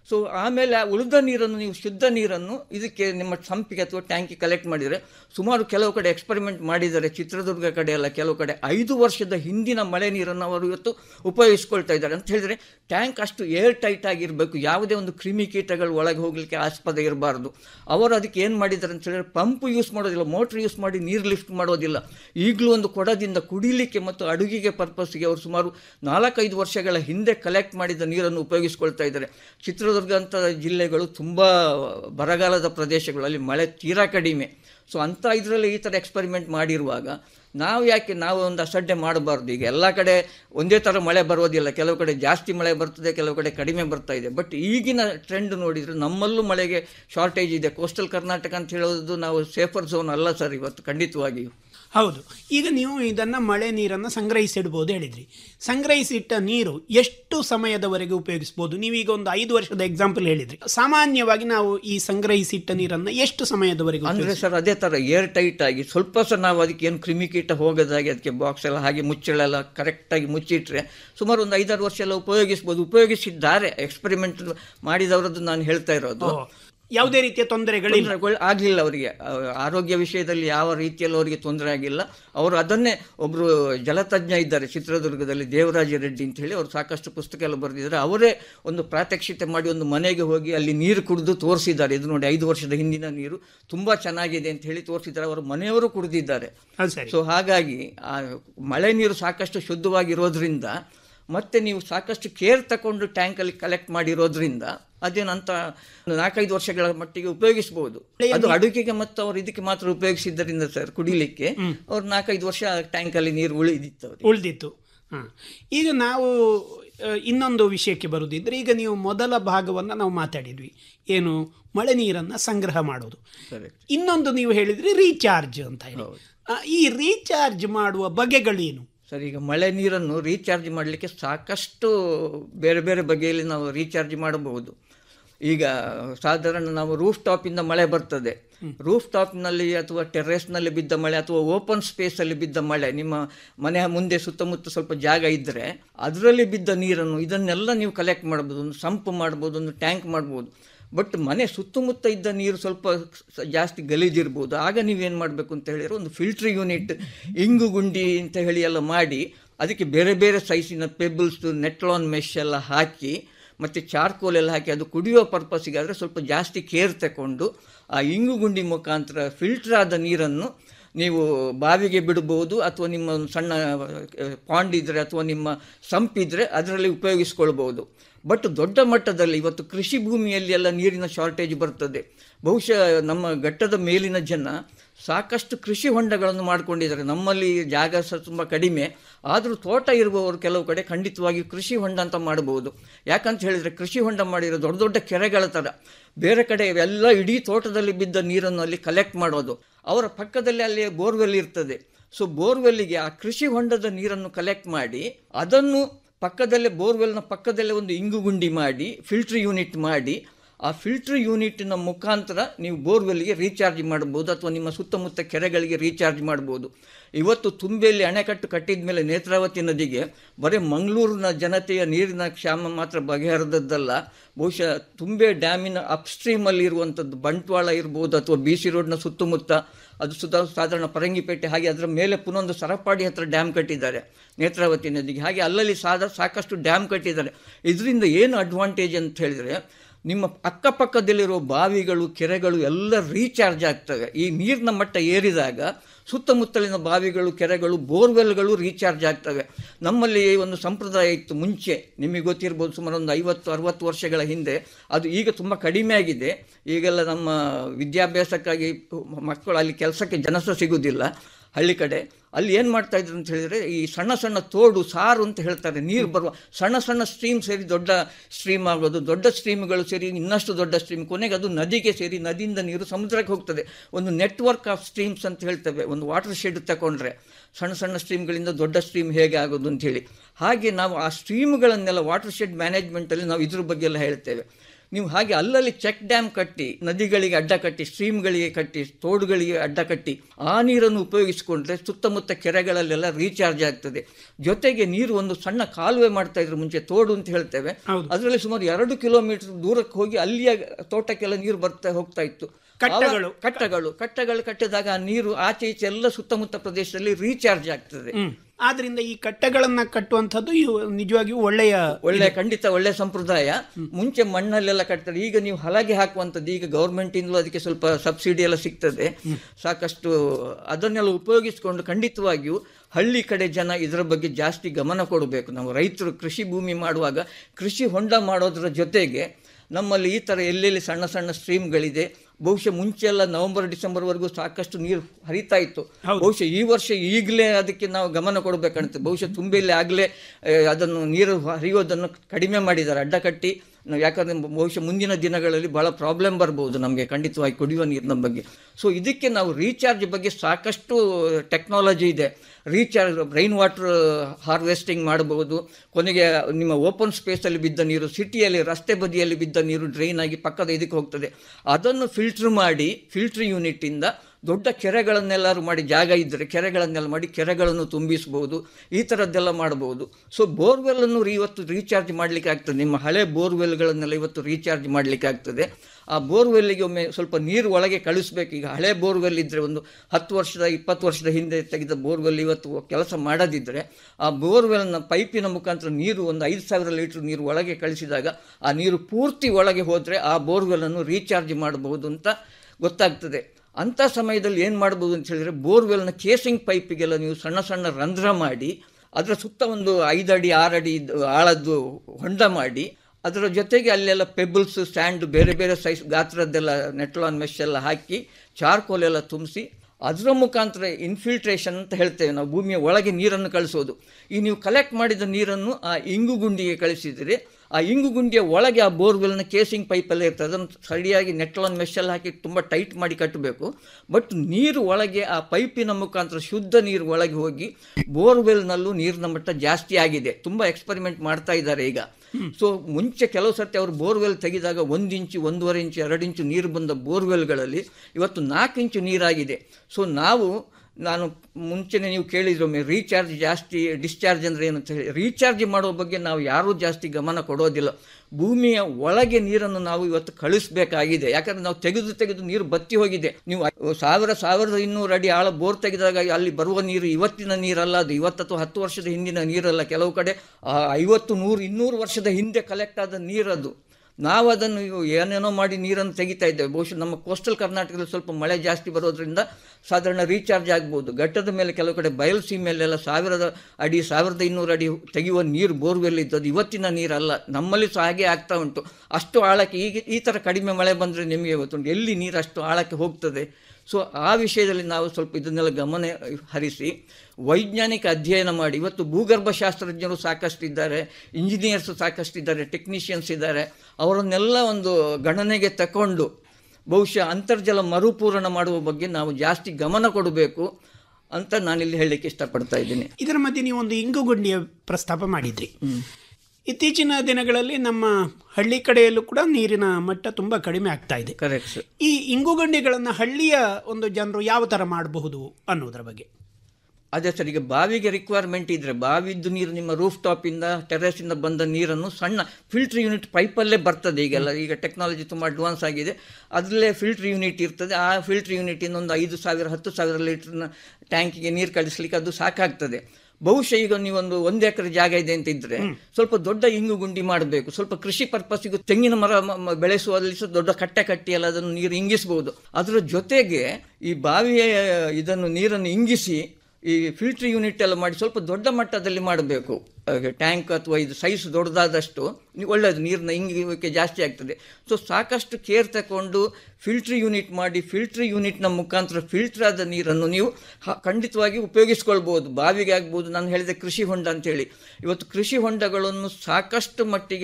ಸೊ ಆಮೇಲೆ ಆ ಉಳಿದ ನೀರನ್ನು ನೀವು ಶುದ್ಧ ನೀರನ್ನು ಇದಕ್ಕೆ ನಿಮ್ಮ ಸಂಪಿಗೆ ಅಥವಾ ಟ್ಯಾಂಕಿ ಕಲೆಕ್ಟ್ ಮಾಡಿದರೆ ಸುಮಾರು ಕೆಲವು ಕಡೆ ಎಕ್ಸ್ಪೆರಿಮೆಂಟ್ ಮಾಡಿದ್ದಾರೆ ಚಿತ್ರದುರ್ಗ ಕಡೆ ಎಲ್ಲ ಕೆಲವು ಕಡೆ ಐದು ವರ್ಷದ ಹಿಂದಿನ ಮಳೆ ನೀರನ್ನು ಅವರು ಇವತ್ತು ಉಪಯೋಗಿಸ್ಕೊಳ್ತಾ ಇದ್ದಾರೆ ಅಂತ ಹೇಳಿದ್ರೆ ಟ್ಯಾಂಕ್ ಅಷ್ಟು ಏರ್ ಟೈಟ್ ಆಗಿರಬೇಕು ಯಾವುದೇ ಒಂದು ಕ್ರಿಮಿಕೀಟಗಳು ಒಳಗೆ ಹೋಗಲಿಕ್ಕೆ ಆಸ್ಪದ ಇರಬಾರ್ದು ಅವರು ಅದಕ್ಕೆ ಏನು ಮಾಡಿದ್ದಾರೆ ಅಂತ ಹೇಳಿದ್ರೆ ಪಂಪ್ ಯೂಸ್ ಮಾಡೋದಿಲ್ಲ ಮೋಟ್ರ್ ಯೂಸ್ ಮಾಡಿ ನೀರು ಲಿಫ್ಟ್ ಮಾಡೋದಿಲ್ಲ ಈಗಲೂ ಒಂದು ಕೊಡದಿಂದ ಕುಡಿಲಿಕ್ಕೆ ಮತ್ತು ಅಡುಗೆಗೆ ಪರ್ಪಸ್ಗೆ ಅವರು ಸುಮಾರು ನಾಲ್ಕೈದು ವರ್ಷಗಳ ಹಿಂದೆ ಕಲೆಕ್ಟ್ ಮಾಡಿದ ನೀರನ್ನು ಉಪಯೋಗಿಸ್ಕೊಳ್ತಾ ಇದ್ದಾರೆ ಚಿತ್ರದುರ್ಗ ಅಂತ ಜಿಲ್ಲೆಗಳು ತುಂಬ ಬರಗಾಲದ ಪ್ರದೇಶಗಳು ಅಲ್ಲಿ ಮಳೆ ತೀರಾ ಕಡಿಮೆ ಸೊ ಅಂಥ ಇದರಲ್ಲಿ ಈ ಥರ ಎಕ್ಸ್ಪೆರಿಮೆಂಟ್ ಮಾಡಿರುವಾಗ ನಾವು ಯಾಕೆ ನಾವು ಒಂದು ಅಸಡ್ಡೆ ಮಾಡಬಾರ್ದು ಈಗ ಎಲ್ಲ ಕಡೆ ಒಂದೇ ಥರ ಮಳೆ ಬರೋದಿಲ್ಲ ಕೆಲವು ಕಡೆ ಜಾಸ್ತಿ ಮಳೆ ಬರ್ತದೆ ಕೆಲವು ಕಡೆ ಕಡಿಮೆ ಬರ್ತಾ ಇದೆ ಬಟ್ ಈಗಿನ ಟ್ರೆಂಡ್ ನೋಡಿದರೆ ನಮ್ಮಲ್ಲೂ ಮಳೆಗೆ ಶಾರ್ಟೇಜ್ ಇದೆ ಕೋಸ್ಟಲ್ ಕರ್ನಾಟಕ ಅಂತ ಹೇಳೋದು ನಾವು ಸೇಫರ್ ಝೋನ್ ಅಲ್ಲ ಸರ್ ಇವತ್ತು ಖಂಡಿತವಾಗಿಯೂ ಹೌದು ಈಗ ನೀವು ಇದನ್ನು ಮಳೆ ನೀರನ್ನು ಸಂಗ್ರಹಿಸಿಡ್ಬೋದು ಹೇಳಿದ್ರಿ ಸಂಗ್ರಹಿಸಿಟ್ಟ ನೀರು ಎಷ್ಟು ಸಮಯದವರೆಗೆ ಉಪಯೋಗಿಸ್ಬೋದು ನೀವೀಗ ಒಂದು ಐದು ವರ್ಷದ ಎಕ್ಸಾಂಪಲ್ ಹೇಳಿದ್ರಿ ಸಾಮಾನ್ಯವಾಗಿ ನಾವು ಈ ಸಂಗ್ರಹಿಸಿಟ್ಟ ನೀರನ್ನು ಎಷ್ಟು ಸಮಯದವರೆಗೆ ಅಂದ್ರೆ ಸರ್ ಅದೇ ತರ ಏರ್ ಟೈಟ್ ಆಗಿ ಸ್ವಲ್ಪ ಸಹ ನಾವು ಅದಕ್ಕೆ ಏನು ಕ್ರಿಮಿಕೀಟ ಹೋಗದಾಗೆ ಅದಕ್ಕೆ ಬಾಕ್ಸ್ ಎಲ್ಲ ಹಾಗೆ ಮುಚ್ಚಳೆಲ್ಲ ಕರೆಕ್ಟಾಗಿ ಮುಚ್ಚಿಟ್ರೆ ಸುಮಾರು ಒಂದು ಐದಾರು ವರ್ಷ ಎಲ್ಲ ಉಪಯೋಗಿಸ್ಬೋದು ಉಪಯೋಗಿಸಿದ್ದಾರೆ ಎಕ್ಸ್ಪೆರಿಮೆಂಟ್ ಮಾಡಿದವರದ್ದು ನಾನು ಹೇಳ್ತಾ ಇರೋದು ಯಾವುದೇ ರೀತಿಯ ತೊಂದರೆಗಳಿಲ್ಲ ತೊಂದರೆಗಳು ಆಗಲಿಲ್ಲ ಅವರಿಗೆ ಆರೋಗ್ಯ ವಿಷಯದಲ್ಲಿ ಯಾವ ರೀತಿಯಲ್ಲಿ ಅವರಿಗೆ ತೊಂದರೆ ಆಗಿಲ್ಲ ಅವರು ಅದನ್ನೇ ಒಬ್ಬರು ಜಲತಜ್ಞ ಇದ್ದಾರೆ ಚಿತ್ರದುರ್ಗದಲ್ಲಿ ದೇವರಾಜ ರೆಡ್ಡಿ ಅಂತ ಹೇಳಿ ಅವರು ಸಾಕಷ್ಟು ಪುಸ್ತಕ ಎಲ್ಲ ಬರೆದಿದ್ದಾರೆ ಅವರೇ ಒಂದು ಪ್ರಾತ್ಯಕ್ಷಿತೆ ಮಾಡಿ ಒಂದು ಮನೆಗೆ ಹೋಗಿ ಅಲ್ಲಿ ನೀರು ಕುಡಿದು ತೋರಿಸಿದ್ದಾರೆ ಇದು ನೋಡಿ ಐದು ವರ್ಷದ ಹಿಂದಿನ ನೀರು ತುಂಬಾ ಚೆನ್ನಾಗಿದೆ ಅಂತ ಹೇಳಿ ತೋರಿಸಿದ್ದಾರೆ ಅವರ ಮನೆಯವರು ಕುಡಿದಿದ್ದಾರೆ ಅದು ಸರಿ ಸೊ ಹಾಗಾಗಿ ಆ ಮಳೆ ನೀರು ಸಾಕಷ್ಟು ಶುದ್ಧವಾಗಿರೋದ್ರಿಂದ ಮತ್ತೆ ನೀವು ಸಾಕಷ್ಟು ಕೇರ್ ತಗೊಂಡು ಟ್ಯಾಂಕಲ್ಲಿ ಕಲೆಕ್ಟ್ ಮಾಡಿರೋದ್ರಿಂದ ಅದೇನಂತ ನಾಲ್ಕೈದು ವರ್ಷಗಳ ಮಟ್ಟಿಗೆ ಉಪಯೋಗಿಸಬಹುದು ಅದು ಅಡುಗೆಗೆ ಮತ್ತು ಅವ್ರು ಇದಕ್ಕೆ ಮಾತ್ರ ಉಪಯೋಗಿಸಿದ್ದರಿಂದ ಸರ್ ಕುಡಿಲಿಕ್ಕೆ ಅವ್ರು ನಾಲ್ಕೈದು ವರ್ಷ ಟ್ಯಾಂಕಲ್ಲಿ ನೀರು ಉಳಿದಿತ್ತು ಅವ್ರಿಗೆ ಉಳಿದಿತ್ತು ಹಾಂ ಈಗ ನಾವು ಆ, ಇನ್ನೊಂದು ವಿಷಯಕ್ಕೆ ಬರುದಿದ್ರೆ ಈಗ ನೀವು ಮೊದಲ ಭಾಗವನ್ನು ನಾವು ಮಾತಾಡಿದ್ವಿ ಏನು ಮಳೆ ನೀರನ್ನು ಸಂಗ್ರಹ ಮಾಡೋದು Correct. ಇನ್ನೊಂದು ನೀವು ಹೇಳಿದ್ರಿ ರೀಚಾರ್ಜ್ ಅಂತ ಹೇಳಿ ಆ, ಈ ರೀಚಾರ್ಜ್ ಮಾಡುವ ಬಗೆಗಳೇನು ಸರ್ ಈಗ ಮಳೆ ನೀರನ್ನು ರೀಚಾರ್ಜ್ ಮಾಡಲಿಕ್ಕೆ ಸಾಕಷ್ಟು ಬೇರೆ ಬೇರೆ ಬಗೆಯಲ್ಲಿ ನಾವು ರೀಚಾರ್ಜ್ ಮಾಡಬಹುದು ಈಗ ಸಾಧಾರಣ ನಾವು ರೂಫ್ ಟಾಪಿಂದ ಮಳೆ ಬರ್ತದೆ ರೂಫ್ ಟಾಪ್ನಲ್ಲಿ ಅಥವಾ ಟೆರ್ರೇಸ್ನಲ್ಲಿ ಬಿದ್ದ ಮಳೆ ಅಥವಾ ಓಪನ್ ಸ್ಪೇಸಲ್ಲಿ ಬಿದ್ದ ಮಳೆ ನಿಮ್ಮ ಮನೆಯ ಮುಂದೆ ಸುತ್ತಮುತ್ತ ಸ್ವಲ್ಪ ಜಾಗ ಇದ್ದರೆ ಅದರಲ್ಲಿ ಬಿದ್ದ ನೀರನ್ನು ಇದನ್ನೆಲ್ಲ ನೀವು ಕಲೆಕ್ಟ್ ಮಾಡ್ಬೋದು ಒಂದು ಸಂಪ್ ಮಾಡ್ಬೋದು ಒಂದು ಟ್ಯಾಂಕ್ ಮಾಡ್ಬೋದು ಬಟ್ ಮನೆ ಸುತ್ತಮುತ್ತ ಇದ್ದ ನೀರು ಸ್ವಲ್ಪ ಸ- ಜಾಸ್ತಿ ಗಲೀಜಿರ್ಬೋದು ಆಗ ನೀವೇನು ಮಾಡಬೇಕು ಅಂತ ಹೇಳಿದ್ರೆ ಒಂದು ಫಿಲ್ಟ್ರ್ ಯೂನಿಟ್ ಇಂಗು ಗುಂಡಿ ಅಂತ ಹೇಳಿ ಎಲ್ಲ ಮಾಡಿ ಅದಕ್ಕೆ ಬೇರೆ ಬೇರೆ ಸೈಜಿನ ಪೆಬಲ್ಸ್ ನೆಟ್ಲಾನ್ ಮೆಶ್ ಎಲ್ಲ ಹಾಕಿ ಮತ್ತು ಚಾರ್ಕೋಲ್ ಎಲ್ಲ ಹಾಕಿ ಅದು ಕುಡಿಯೋ ಪರ್ಪಸ್ಸಿಗೆ ಆದರೆ ಸ್ವಲ್ಪ ಜಾಸ್ತಿ ಕೇರ್ ತಗೊಂಡು ಆ ಇಂಗು ಗುಂಡಿ ಮುಖಾಂತರ ಫಿಲ್ಟರ್ ಆದ ನೀರನ್ನು ನೀವು ಬಾವಿಗೆ ಬಿಡಬಹುದು ಅಥವಾ ನಿಮ್ಮ ಒಂದು ಸಣ್ಣ ಪಾಂಡ್ ಇದ್ದರೆ ಅಥವಾ ನಿಮ್ಮ ಸಂಪ್ ಇದ್ದರೆ ಅದರಲ್ಲಿ ಉಪಯೋಗಿಸ್ಕೊಳ್ಬಹುದು ಬಟ್ ದೊಡ್ಡ ಮಟ್ಟದಲ್ಲಿ ಇವತ್ತು ಕೃಷಿ ಭೂಮಿಯಲ್ಲಿ ಎಲ್ಲ ನೀರಿನ ಶಾರ್ಟೇಜ್ ಬರ್ತದೆ ಬಹುಶಃ ನಮ್ಮ ಘಟ್ಟದ ಮೇಲಿನ ಜನ ಸಾಕಷ್ಟು ಕೃಷಿ ಹೊಂಡಗಳನ್ನು ಮಾಡ್ಕೊಂಡಿದ್ದಾರೆ ನಮ್ಮಲ್ಲಿ ಜಾಗ ಸಹ ತುಂಬ ಕಡಿಮೆ ಆದರೂ ತೋಟ ಇರುವವರು ಕೆಲವು ಕಡೆ ಖಂಡಿತವಾಗಿ ಕೃಷಿ ಹೊಂಡ ಅಂತ ಮಾಡಬಹುದು ಯಾಕಂತ ಹೇಳಿದರೆ ಕೃಷಿ ಹೊಂಡ ಮಾಡಿರೋ ದೊಡ್ಡ ದೊಡ್ಡ ಕೆರೆಗಳ ಥರ ಬೇರೆ ಕಡೆ ಎಲ್ಲ ಇಡೀ ತೋಟದಲ್ಲಿ ಬಿದ್ದ ನೀರನ್ನು ಅಲ್ಲಿ ಕಲೆಕ್ಟ್ ಮಾಡೋದು ಅವರ ಪಕ್ಕದಲ್ಲಿ ಅಲ್ಲಿ ಬೋರ್ವೆಲ್ ಇರ್ತದೆ ಸೊ ಬೋರ್ವೆಲ್ಗೆ ಆ ಕೃಷಿ ಹೊಂಡದ ನೀರನ್ನು ಕಲೆಕ್ಟ್ ಮಾಡಿ ಅದನ್ನು ಪಕ್ಕದಲ್ಲೇ ಬೋರ್ವೆಲ್ನ ಪಕ್ಕದಲ್ಲೇ ಒಂದು ಇಂಗು ಗುಂಡಿ ಮಾಡಿ ಫಿಲ್ಟರ್ ಯೂನಿಟ್ ಮಾಡಿ ಆ ಫಿಲ್ಟರ್ ಯೂನಿಟ್ನ ಮುಖಾಂತರ ನೀವು ಬೋರ್ವೆಲ್ಗೆ ರೀಚಾರ್ಜ್ ಮಾಡ್ಬೋದು ಅಥವಾ ನಿಮ್ಮ ಸುತ್ತಮುತ್ತ ಕೆರೆಗಳಿಗೆ ರೀಚಾರ್ಜ್ ಮಾಡ್ಬೋದು ಇವತ್ತು ತುಂಬಿಯಲ್ಲಿ ಅಣೆಕಟ್ಟು ಕಟ್ಟಿದ ಮೇಲೆ ನೇತ್ರಾವತಿ ನದಿಗೆ ಬರೀ ಮಂಗಳೂರಿನ ಜನತೆಯ ನೀರಿನ ಕ್ಷಾಮ ಮಾತ್ರ ಬಗೆಹರಿದದ್ದಲ್ಲ ಬಹುಶಃ ತುಂಬೆ ಡ್ಯಾಮಿನ ಅಪ್ಸ್ಟ್ರೀಮಲ್ಲಿ ಇರುವಂಥದ್ದು ಬಂಟ್ವಾಳ ಇರ್ಬೋದು ಅಥವಾ ಬಿ ಸಿ ರೋಡ್ನ ಸುತ್ತಮುತ್ತ ಅದು ಸುಧಾ ಸಾಧಾರಣ ಪರಂಗಿಪೇಟೆ ಹಾಗೆ ಅದರ ಮೇಲೆ ಪುನೊಂದು ಸರಪಾಡಿ ಹತ್ರ ಡ್ಯಾಮ್ ಕಟ್ಟಿದ್ದಾರೆ ನೇತ್ರಾವತಿ ನದಿಗೆ ಹಾಗೆ ಅಲ್ಲಲ್ಲಿ ಸಾದ ಸಾಕಷ್ಟು ಡ್ಯಾಮ್ ಕಟ್ಟಿದ್ದಾರೆ ಇದರಿಂದ ಏನು ಅಡ್ವಾಂಟೇಜ್ ಅಂತ ಹೇಳಿದರೆ ನಿಮ್ಮ ಅಕ್ಕಪಕ್ಕದಲ್ಲಿರೋ ಬಾವಿಗಳು ಕೆರೆಗಳು ಎಲ್ಲ ರೀಚಾರ್ಜ್ ಆಗ್ತವೆ ಈ ನೀರಿನ ಮಟ್ಟ ಏರಿದಾಗ ಸುತ್ತಮುತ್ತಲಿನ ಬಾವಿಗಳು ಕೆರೆಗಳು ಬೋರ್ವೆಲ್ಗಳು ರೀಚಾರ್ಜ್ ಆಗ್ತವೆ ನಮ್ಮಲ್ಲಿ ಒಂದು ಸಂಪ್ರದಾಯ ಇತ್ತು ಮುಂಚೆ ನಿಮಗೆ ಗೊತ್ತಿರ್ಬೋದು ಸುಮಾರು ಒಂದು ಐವತ್ತು ಅರವತ್ತು ವರ್ಷಗಳ ಹಿಂದೆ ಅದು ಈಗ ತುಂಬ ಕಡಿಮೆ ಆಗಿದೆ ಈಗೆಲ್ಲ ನಮ್ಮ ವಿದ್ಯಾಭ್ಯಾಸಕ್ಕಾಗಿ ಮಕ್ಕಳು ಅಲ್ಲಿ ಕೆಲಸಕ್ಕೆ ಜನಸ ಸಿಗುವುದಿಲ್ಲ ಹಳ್ಳಿ ಕಡೆ ಅಲ್ಲಿ ಏನು ಮಾಡ್ತಾ ಇದ್ರು ಅಂತ ಹೇಳಿದರೆ ಈ ಸಣ್ಣ ಸಣ್ಣ ತೋಡು ಸಾರು ಅಂತ ಹೇಳ್ತಾರೆ ನೀರು ಬರುವ ಸಣ್ಣ ಸಣ್ಣ ಸ್ಟ್ರೀಮ್ ಸೇರಿ ದೊಡ್ಡ ಸ್ಟ್ರೀಮ್ ಆಗೋದು ದೊಡ್ಡ ಸ್ಟ್ರೀಮ್ಗಳು ಸೇರಿ ಇನ್ನಷ್ಟು ದೊಡ್ಡ ಸ್ಟ್ರೀಮ್ ಕೊನೆಗೆ ಅದು ನದಿಗೆ ಸೇರಿ ನದಿಯಿಂದ ನೀರು ಸಮುದ್ರಕ್ಕೆ ಹೋಗ್ತದೆ ಒಂದು ನೆಟ್ವರ್ಕ್ ಆಫ್ ಸ್ಟ್ರೀಮ್ಸ್ ಅಂತ ಹೇಳ್ತೇವೆ ಒಂದು ವಾಟರ್ ಶೆಡ್ ತಗೊಂಡ್ರೆ ಸಣ್ಣ ಸಣ್ಣ ಸ್ಟ್ರೀಮ್ಗಳಿಂದ ದೊಡ್ಡ ಸ್ಟ್ರೀಮ್ ಹೇಗೆ ಆಗೋದು ಅಂತ ಹೇಳಿ ಹಾಗೆ ನಾವು ಆ ಸ್ಟ್ರೀಮ್ಗಳನ್ನೆಲ್ಲ ವಾಟರ್ ಶೆಡ್ ಮ್ಯಾನೇಜ್ಮೆಂಟಲ್ಲಿ ನಾವು ಇದ್ರ ಬಗ್ಗೆ ಎಲ್ಲ ಹೇಳ್ತೇವೆ ನೀವು ಹಾಗೆ ಅಲ್ಲಲ್ಲಿ ಚೆಕ್ ಡ್ಯಾಮ್ ಕಟ್ಟಿ ನದಿಗಳಿಗೆ ಅಡ್ಡ ಕಟ್ಟಿ ಸ್ಟ್ರೀಮ್ಗಳಿಗೆ ಕಟ್ಟಿ ತೋಡುಗಳಿಗೆ ಅಡ್ಡ ಕಟ್ಟಿ ಆ ನೀರನ್ನು ಉಪಯೋಗಿಸಿಕೊಂಡ್ರೆ ಸುತ್ತಮುತ್ತ ಕೆರೆಗಳಲ್ಲೆಲ್ಲ ರೀಚಾರ್ಜ್ ಆಗ್ತದೆ ಜೊತೆಗೆ ನೀರು ಒಂದು ಸಣ್ಣ ಕಾಲುವೆ ಮಾಡ್ತಾ ಇದ್ರು ಮುಂಚೆ ತೋಡು ಅಂತ ಹೇಳ್ತೇವೆ ಅದರಲ್ಲಿ ಸುಮಾರು ಎರಡು ಕಿಲೋಮೀಟರ್ ದೂರಕ್ಕೆ ಹೋಗಿ ಅಲ್ಲಿಯ ತೋಟಕ್ಕೆಲ್ಲ ನೀರು ಬರ್ತಾ ಹೋಗ್ತಾ ಇತ್ತು ಕಟ್ಟಗಳು. ಆವಾಗ- ಕಟ್ಟಗಳು ಕಟ್ಟಗಳು ಕಟ್ಟಿದಾಗ ಆ ನೀರು ಆಚೆ ಈಚೆ ಎಲ್ಲ ಸುತ್ತಮುತ್ತ ಪ್ರದೇಶದಲ್ಲಿ ರೀಚಾರ್ಜ್ ಆಗ್ತದೆ ಹ್ಮ್ ಆದ್ರಿಂದ ಈ ಕಟ್ಟೆಗಳನ್ನ ಕಟ್ಟುವಂಥದ್ದು ಇವು ನಿಜವಾಗಿಯೂ ಒಳ್ಳೆಯ ಒಳ್ಳೆ ಖಂಡಿತ ಒಳ್ಳೆ ಸಂಪ್ರದಾಯ ಮುಂಚೆ ಮಣ್ಣಲ್ಲೆಲ್ಲ ಕಟ್ತಾರೆ ಈಗ ನೀವು ಹಲಗೆ ಹಾಕುವಂಥದ್ದು ಈಗ ಗೌರ್ಮೆಂಟ್ ಇಂದಲೂ ಅದಕ್ಕೆ ಸ್ವಲ್ಪ ಸಬ್ಸಿಡಿ ಎಲ್ಲ ಸಿಗ್ತದೆ ಸಾಕಷ್ಟು ಅದನ್ನೆಲ್ಲ ಉಪಯೋಗಿಸಿಕೊಂಡು ಖಂಡಿತವಾಗಿಯೂ ಹಳ್ಳಿ ಕಡೆ ಜನ ಇದರ ಬಗ್ಗೆ ಜಾಸ್ತಿ ಗಮನ ಕೊಡಬೇಕು ನಾವು ರೈತರು ಕೃಷಿ ಭೂಮಿ ಮಾಡುವಾಗ ಕೃಷಿ ಹೊಂಡ ಮಾಡೋದ್ರ ಜೊತೆಗೆ ನಮ್ಮಲ್ಲಿ ಈ ಥರ ಎಲ್ಲೆಲ್ಲಿ ಸಣ್ಣ ಸಣ್ಣ ಸ್ಟ್ರೀಮ್ಗಳಿದೆ ಬಹುಶಃ ಮುಂಚೆ ಎಲ್ಲ ನವೆಂಬರ್ ಡಿಸೆಂಬರ್ವರೆಗೂ ಸಾಕಷ್ಟು ನೀರು ಹರಿತಾ ಇತ್ತು ಬಹುಶಃ ಈ ವರ್ಷ ಈಗಲೇ ಅದಕ್ಕೆ ನಾವು ಗಮನ ಕೊಡಬೇಕಂತ ಬಹುಶಃ ತುಂಬಿಯಲ್ಲಿ ಆಗಲೇ ಅದನ್ನು ನೀರು ಹರಿಯೋದನ್ನು ಕಡಿಮೆ ಮಾಡಿದ್ದಾರೆ ಅಡ್ಡ ಕಟ್ಟಿ ನಾವು ಯಾಕಂದ್ರೆ ಬಹುಶಃ ಮುಂದಿನ ದಿನಗಳಲ್ಲಿ ಬಹಳ ಪ್ರಾಬ್ಲಮ್ ಬರ್ಬೋದು ನಮಗೆ ಖಂಡಿತವಾಗಿ ಕುಡಿಯುವ ನೀರಿನ ಬಗ್ಗೆ ಸೊ ಇದಕ್ಕೆ ನಾವು ರೀಚಾರ್ಜ್ ಬಗ್ಗೆ ಸಾಕಷ್ಟು ಟೆಕ್ನಾಲಜಿ ಇದೆ ರೀಚಾರ್ಜ್ ರೈನ್ ವಾಟರ್ ಹಾರ್ವೆಸ್ಟಿಂಗ್ ಮಾಡಬಹುದು ಕೊನೆಗೆ ನಿಮ್ಮ ಓಪನ್ ಸ್ಪೇಸಲ್ಲಿ ಬಿದ್ದ ನೀರು ಸಿಟಿಯಲ್ಲಿ ರಸ್ತೆ ಬದಿಯಲ್ಲಿ ಬಿದ್ದ ನೀರು ಡ್ರೈನ್ ಆಗಿ ಪಕ್ಕದ ಇದಕ್ಕೆ ಹೋಗ್ತದೆ ಅದನ್ನು ಫಿಲ್ಟರ್ ಮಾಡಿ ಫಿಲ್ಟರ್ ಯೂನಿಟ್ಟಿಂದ ದೊಡ್ಡ ಕೆರೆಗಳನ್ನೆಲ್ಲರೂ ಮಾಡಿ ಜಾಗ ಇದ್ದರೆ ಕೆರೆಗಳನ್ನೆಲ್ಲ ಮಾಡಿ ಕೆರೆಗಳನ್ನು ತುಂಬಿಸಬಹುದು ಈ ಥರದ್ದೆಲ್ಲ ಮಾಡಬಹುದು ಸೊ ಬೋರ್ವೆಲ್ಲನ್ನು ಇವತ್ತು ರೀಚಾರ್ಜ್ ಮಾಡಲಿಕ್ಕೆ ಆಗ್ತದೆ ನಿಮ್ಮ ಹಳೆ ಬೋರ್ವೆಲ್ಗಳನ್ನೆಲ್ಲ ಇವತ್ತು ರೀಚಾರ್ಜ್ ಮಾಡಲಿಕ್ಕೆ ಆಗ್ತದೆ ಆ ಬೋರ್ವೆಲ್ಗೆ ಒಮ್ಮೆ ಸ್ವಲ್ಪ ನೀರು ಒಳಗೆ ಕಳಿಸ್ಬೇಕು ಈಗ ಹಳೆ ಬೋರ್ವೆಲ್ ಇದ್ದರೆ ಒಂದು ಹತ್ತು ವರ್ಷದ ಇಪ್ಪತ್ತು ವರ್ಷದ ಹಿಂದೆ ತೆಗೆದ ಬೋರ್ವೆಲ್ ಇವತ್ತು ಕೆಲಸ ಮಾಡದಿದ್ದರೆ ಆ ಬೋರ್ವೆಲ್ನ ಪೈಪಿನ ಮುಖಾಂತರ ನೀರು ಒಂದು ಐದು ಸಾವಿರ ಲೀಟ್ರ್ ನೀರು ಒಳಗೆ ಕಳಿಸಿದಾಗ ಆ ನೀರು ಪೂರ್ತಿ ಒಳಗೆ ಹೋದರೆ ಆ ಬೋರ್ವೆಲ್ಲನ್ನು ರೀಚಾರ್ಜ್ ಮಾಡಬಹುದು ಅಂತ ಗೊತ್ತಾಗ್ತದೆ ಅಂಥ ಸಮಯದಲ್ಲಿ ಏನು ಮಾಡ್ಬೋದು ಅಂತ ಹೇಳಿದರೆ ಬೋರ್ವೆಲ್ನ ಕೇಸಿಂಗ್ ಪೈಪಿಗೆಲ್ಲ ನೀವು ಸಣ್ಣ ಸಣ್ಣ ರಂಧ್ರ ಮಾಡಿ ಅದರ ಸುತ್ತ ಒಂದು ಐದು ಅಡಿ ಆರು ಅಡಿ ಇದ್ದು ಆಳದ್ದು ಹೊಂಡ ಮಾಡಿ ಅದರ ಜೊತೆಗೆ ಅಲ್ಲೆಲ್ಲ ಪೆಬಲ್ಸ್ ಸ್ಟ್ಯಾಂಡ್ ಬೇರೆ ಬೇರೆ ಸೈಜ್ ಗಾತ್ರದ್ದೆಲ್ಲ ನೆಟ್ಲಾನ್ ಮೆಶ್ ಎಲ್ಲ ಹಾಕಿ ಚಾರ್ಕೋಲ್ ಎಲ್ಲ ತುಂಬಿಸಿ ಅದರ ಮುಖಾಂತರ ಇನ್ಫಿಲ್ಟ್ರೇಷನ್ ಅಂತ ಹೇಳ್ತೇವೆ ನಾವು ಭೂಮಿಯ ಒಳಗೆ ನೀರನ್ನು ಕಳಿಸೋದು ಈ ನೀವು ಕಲೆಕ್ಟ್ ಮಾಡಿದ ನೀರನ್ನು ಆ ಇಂಗು ಗುಂಡಿಗೆ ಕಳಿಸಿದರೆ ಆ ಇಂಗು ಗುಂಡಿಯ ಒಳಗೆ ಆ ಬೋರ್ವೆಲ್ನ ಕೇಸಿಂಗ್ ಪೈಪೆಲ್ಲ ಇರ್ತದೆ ಅದನ್ನು ಸರಿಯಾಗಿ ನೆಟ್ಲನ್ನು ಮೆಶಲ್ಲಿ ಹಾಕಿ ತುಂಬ ಟೈಟ್ ಮಾಡಿ ಕಟ್ಟಬೇಕು ಬಟ್ ನೀರು ಒಳಗೆ ಆ ಪೈಪಿನ ಮುಖಾಂತರ ಶುದ್ಧ ನೀರು ಒಳಗೆ ಹೋಗಿ ಬೋರ್ವೆಲ್ನಲ್ಲೂ ನೀರಿನ ಮಟ್ಟ ಜಾಸ್ತಿ ಆಗಿದೆ ತುಂಬ ಎಕ್ಸ್ಪೆರಿಮೆಂಟ್ ಮಾಡ್ತಾ ಇದ್ದಾರೆ ಈಗ ಸೊ ಮುಂಚೆ ಕೆಲವು ಸರ್ತಿ ಅವರು ಬೋರ್ವೆಲ್ ತೆಗೆದಾಗ ಒಂದು ಇಂಚು ಒಂದೂವರೆ ಇಂಚು ಎರಡು ಇಂಚು ನೀರು ಬಂದ ಬೋರ್ವೆಲ್ಗಳಲ್ಲಿ ಇವತ್ತು ನಾಲ್ಕು ಇಂಚು ನೀರಾಗಿದೆ ಸೊ ನಾವು ನಾನು ಮುಂಚೆನೆ ನೀವು ಕೇಳಿದ್ರೊಮ್ಮೆ ರೀಚಾರ್ಜ್ ಜಾಸ್ತಿ ಡಿಸ್ಚಾರ್ಜ್ ಅಂದರೆ ಏನು ಅಂತ ಹೇಳಿ ರೀಚಾರ್ಜ್ ಮಾಡೋ ಬಗ್ಗೆ ನಾವು ಯಾರೂ ಜಾಸ್ತಿ ಗಮನ ಕೊಡೋದಿಲ್ಲ ಭೂಮಿಯ ಒಳಗೆ ನೀರನ್ನು ನಾವು ಇವತ್ತು ಕಳಿಸಬೇಕಾಗಿದೆ ಯಾಕಂದ್ರೆ ನಾವು ತೆಗೆದು ತೆಗೆದು ನೀರು ಬತ್ತಿ ಹೋಗಿದೆ ನೀವು ಐ- ಸಾವಿರ ಸಾವಿರದ ಇನ್ನೂರು ಅಡಿ ಆಳ ಬೋರ್ ತೆಗೆದಾಗ ಅಲ್ಲಿ ಬರುವ ನೀರು ಇವತ್ತಿನ ನೀರಲ್ಲ ಅದು ಇವತ್ತು ಅಥವಾ ಹತ್ತು ವರ್ಷದ ಹಿಂದಿನ ನೀರಲ್ಲ ಕೆಲವು ಕಡೆ ಆ, ಐವತ್ತು ನೂರು ಇನ್ನೂರು ವರ್ಷದ ಹಿಂದೆ ಕಲೆಕ್ಟ್ ಆದ ನೀರದು ನಾವು ಅದನ್ನು ಇವು ಏನೇನೋ ಮಾಡಿ ನೀರನ್ನು ತೆಗಿತಾ ಇದ್ದೇವೆ ಬಹುಶಃ ನಮ್ಮ ಕೋಸ್ಟಲ್ ಕರ್ನಾಟಕದಲ್ಲಿ ಸ್ವಲ್ಪ ಮಳೆ ಜಾಸ್ತಿ ಬರೋದ್ರಿಂದ ಸಾಧಾರಣ ರೀಚಾರ್ಜ್ ಆಗ್ಬೋದು ಘಟ್ಟದ ಮೇಲೆ ಕೆಲವು ಕಡೆ ಬಯಲು ಸೀಮೆಯಲ್ಲೆಲ್ಲ ಸಾವಿರದ ಅಡಿ ಸಾವಿರದ ಇನ್ನೂರು ಅಡಿ ತೆಗೆಯುವ ನೀರು ಬೋರ್ವೆಲ್ ಇದ್ದದ್ದು ಇವತ್ತಿನ ನೀರಲ್ಲ ನಮ್ಮಲ್ಲಿ ಸಹ ಹಾಗೆ ಆಗ್ತಾ ಉಂಟು ಅಷ್ಟು ಆಳಕ್ಕೆ ಈಗ ಈ ಥರ ಕಡಿಮೆ ಮಳೆ ಬಂದರೆ ನಿಮಗೆ ಗೊತ್ತುಂಟು ಎಲ್ಲಿ ನೀರು ಅಷ್ಟು ಆಳಕ್ಕೆ ಹೋಗ್ತದೆ ಸೊ ಆ ವಿಷಯದಲ್ಲಿ ನಾವು ಸ್ವಲ್ಪ ಇದನ್ನೆಲ್ಲ ಗಮನ ಹರಿಸಿ ವೈಜ್ಞಾನಿಕ ಅಧ್ಯಯನ ಮಾಡಿ ಇವತ್ತು ಭೂಗರ್ಭ ಶಾಸ್ತ್ರಜ್ಞರು ಸಾಕಷ್ಟಿದ್ದಾರೆ ಇಂಜಿನಿಯರ್ಸ್ ಸಾಕಷ್ಟಿದ್ದಾರೆ ಟೆಕ್ನಿಷಿಯನ್ಸ್ ಇದ್ದಾರೆ ಅವರನ್ನೆಲ್ಲ ಒಂದು ಗಣನೆಗೆ ತಕೊಂಡು ಬಹುಶಃ ಅಂತರ್ಜಲ ಮರುಪೂರಣ ಮಾಡುವ ಬಗ್ಗೆ ನಾವು ಜಾಸ್ತಿ ಗಮನ ಕೊಡಬೇಕು ಅಂತ ನಾನಿಲ್ಲಿ ಹೇಳಲಿಕ್ಕೆ ಇಷ್ಟಪಡ್ತಾ ಇದ್ದೀನಿ ಇದರ ಮಧ್ಯೆ ನೀವು ಒಂದು ಇಂಗುಗುಂಡಿಯ ಪ್ರಸ್ತಾಪ ಮಾಡಿದ್ರಿ ಇತ್ತೀಚಿನ ದಿನಗಳಲ್ಲಿ ನಮ್ಮ ಹಳ್ಳಿ ಕಡೆಯಲ್ಲೂ ಕೂಡ ನೀರಿನ ಮಟ್ಟ ತುಂಬಾ ಕಡಿಮೆ ಆಗ್ತಾ ಇದೆ ಕರೆಕ್ಟ್ ಈ ಇಂಗುಗುಂಡಿಗಳನ್ನು ಹಳ್ಳಿಯ ಒಂದು ಜನರು ಯಾವ ತರ ಮಾಡಬಹುದು ಅನ್ನೋದರ ಬಗ್ಗೆ ಅದೇ ಸರ್ ಈಗ ಬಾವಿಗೆ ರಿಕ್ವೈರ್ಮೆಂಟ್ ಇದ್ರೆ ಬಾವಿದ್ದು ನೀರು ನಿಮ್ಮ ರೂಫ್ ಟಾಪಿಂದ ಟೆರೆಸಿಂದ ಬಂದ ನೀರನ್ನು ಸಣ್ಣ ಫಿಲ್ಟರ್ ಯೂನಿಟ್ ಪೈಪಲ್ಲೇ ಬರ್ತದೆ ಈಗೆಲ್ಲ ಈಗ ಟೆಕ್ನಾಲಜಿ ತುಂಬ ಅಡ್ವಾನ್ಸ್ ಆಗಿದೆ ಅದರಲ್ಲೇ ಫಿಲ್ಟರ್ ಯೂನಿಟ್ ಇರ್ತದೆ ಆ ಫಿಲ್ಟರ್ ಯೂನಿಟಿಂದ ಒಂದು ಐದು ಸಾವಿರ ಹತ್ತು ಸಾವಿರ ಲೀಟರ್ನ ಟ್ಯಾಂಕಿಗೆ ನೀರು ಕಳಿಸ್ಲಿಕ್ಕೆ ಅದು ಸಾಕಾಗ್ತದೆ ಬಹುಶಃ ಈಗ ನೀವೊಂದು ಒಂದು ಎಕರೆ ಜಾಗ ಇದೆ ಅಂತ ಇದ್ರೆ ಸ್ವಲ್ಪ ದೊಡ್ಡ ಇಂಗು ಗುಂಡಿ ಮಾಡಬೇಕು ಸ್ವಲ್ಪ ಕೃಷಿ ಪರ್ಪಸ್ಸಿಗೂ ತೆಂಗಿನ ಮರ ಮ- ಮ- ಬೆಳೆಸುವಲ್ಲಿ ಸಹ ದೊಡ್ಡ ಕಟ್ಟೆ ಕಟ್ಟಿ ಎಲ್ಲ ಅದನ್ನು ನೀರು ಇಂಗಿಸಬಹುದು ಅದರ ಜೊತೆಗೆ ಈ ಬಾವಿಯ ಇದನ್ನು ನೀರನ್ನು ಇಂಗಿಸಿ ಈ ಫಿಲ್ಟರ್ ಯೂನಿಟ್ ಎಲ್ಲ ಮಾಡಿ ಸ್ವಲ್ಪ ದೊಡ್ಡ ಮಟ್ಟದಲ್ಲಿ ಮಾಡಬೇಕು ಟ್ಯಾಂಕ್ ಅಥವಾ ಇದು ಸೈಜ್ ದೊಡ್ಡದಾದಷ್ಟು ನೀವು ಒಳ್ಳೆಯದು ನೀರಿನ ಇಂಗುವಿಕೆ ಜಾಸ್ತಿ ಆಗ್ತದೆ ಸೊ ಸಾಕಷ್ಟು ಕೇರ್ ತಗೊಂಡು ಫಿಲ್ಟರ್ ಯೂನಿಟ್ ಮಾಡಿ ಫಿಲ್ಟರ್ ಯೂನಿಟ್ನ ಮುಖಾಂತರ ಫಿಲ್ಟರ್ ಆದ ನೀರನ್ನು ನೀವು ಹ- ಖಂಡಿತವಾಗಿ ಉಪಯೋಗಿಸ್ಕೊಳ್ಬೋದು ಬಾವಿಗೆ ಆಗ್ಬೋದು ನಾನು ಹೇಳಿದೆ ಕೃಷಿ ಹೊಂಡ ಅಂತೇಳಿ ಇವತ್ತು ಕೃಷಿ ಹೊಂಡಗಳನ್ನು ಸಾಕಷ್ಟು ಮಟ್ಟಿಗೆ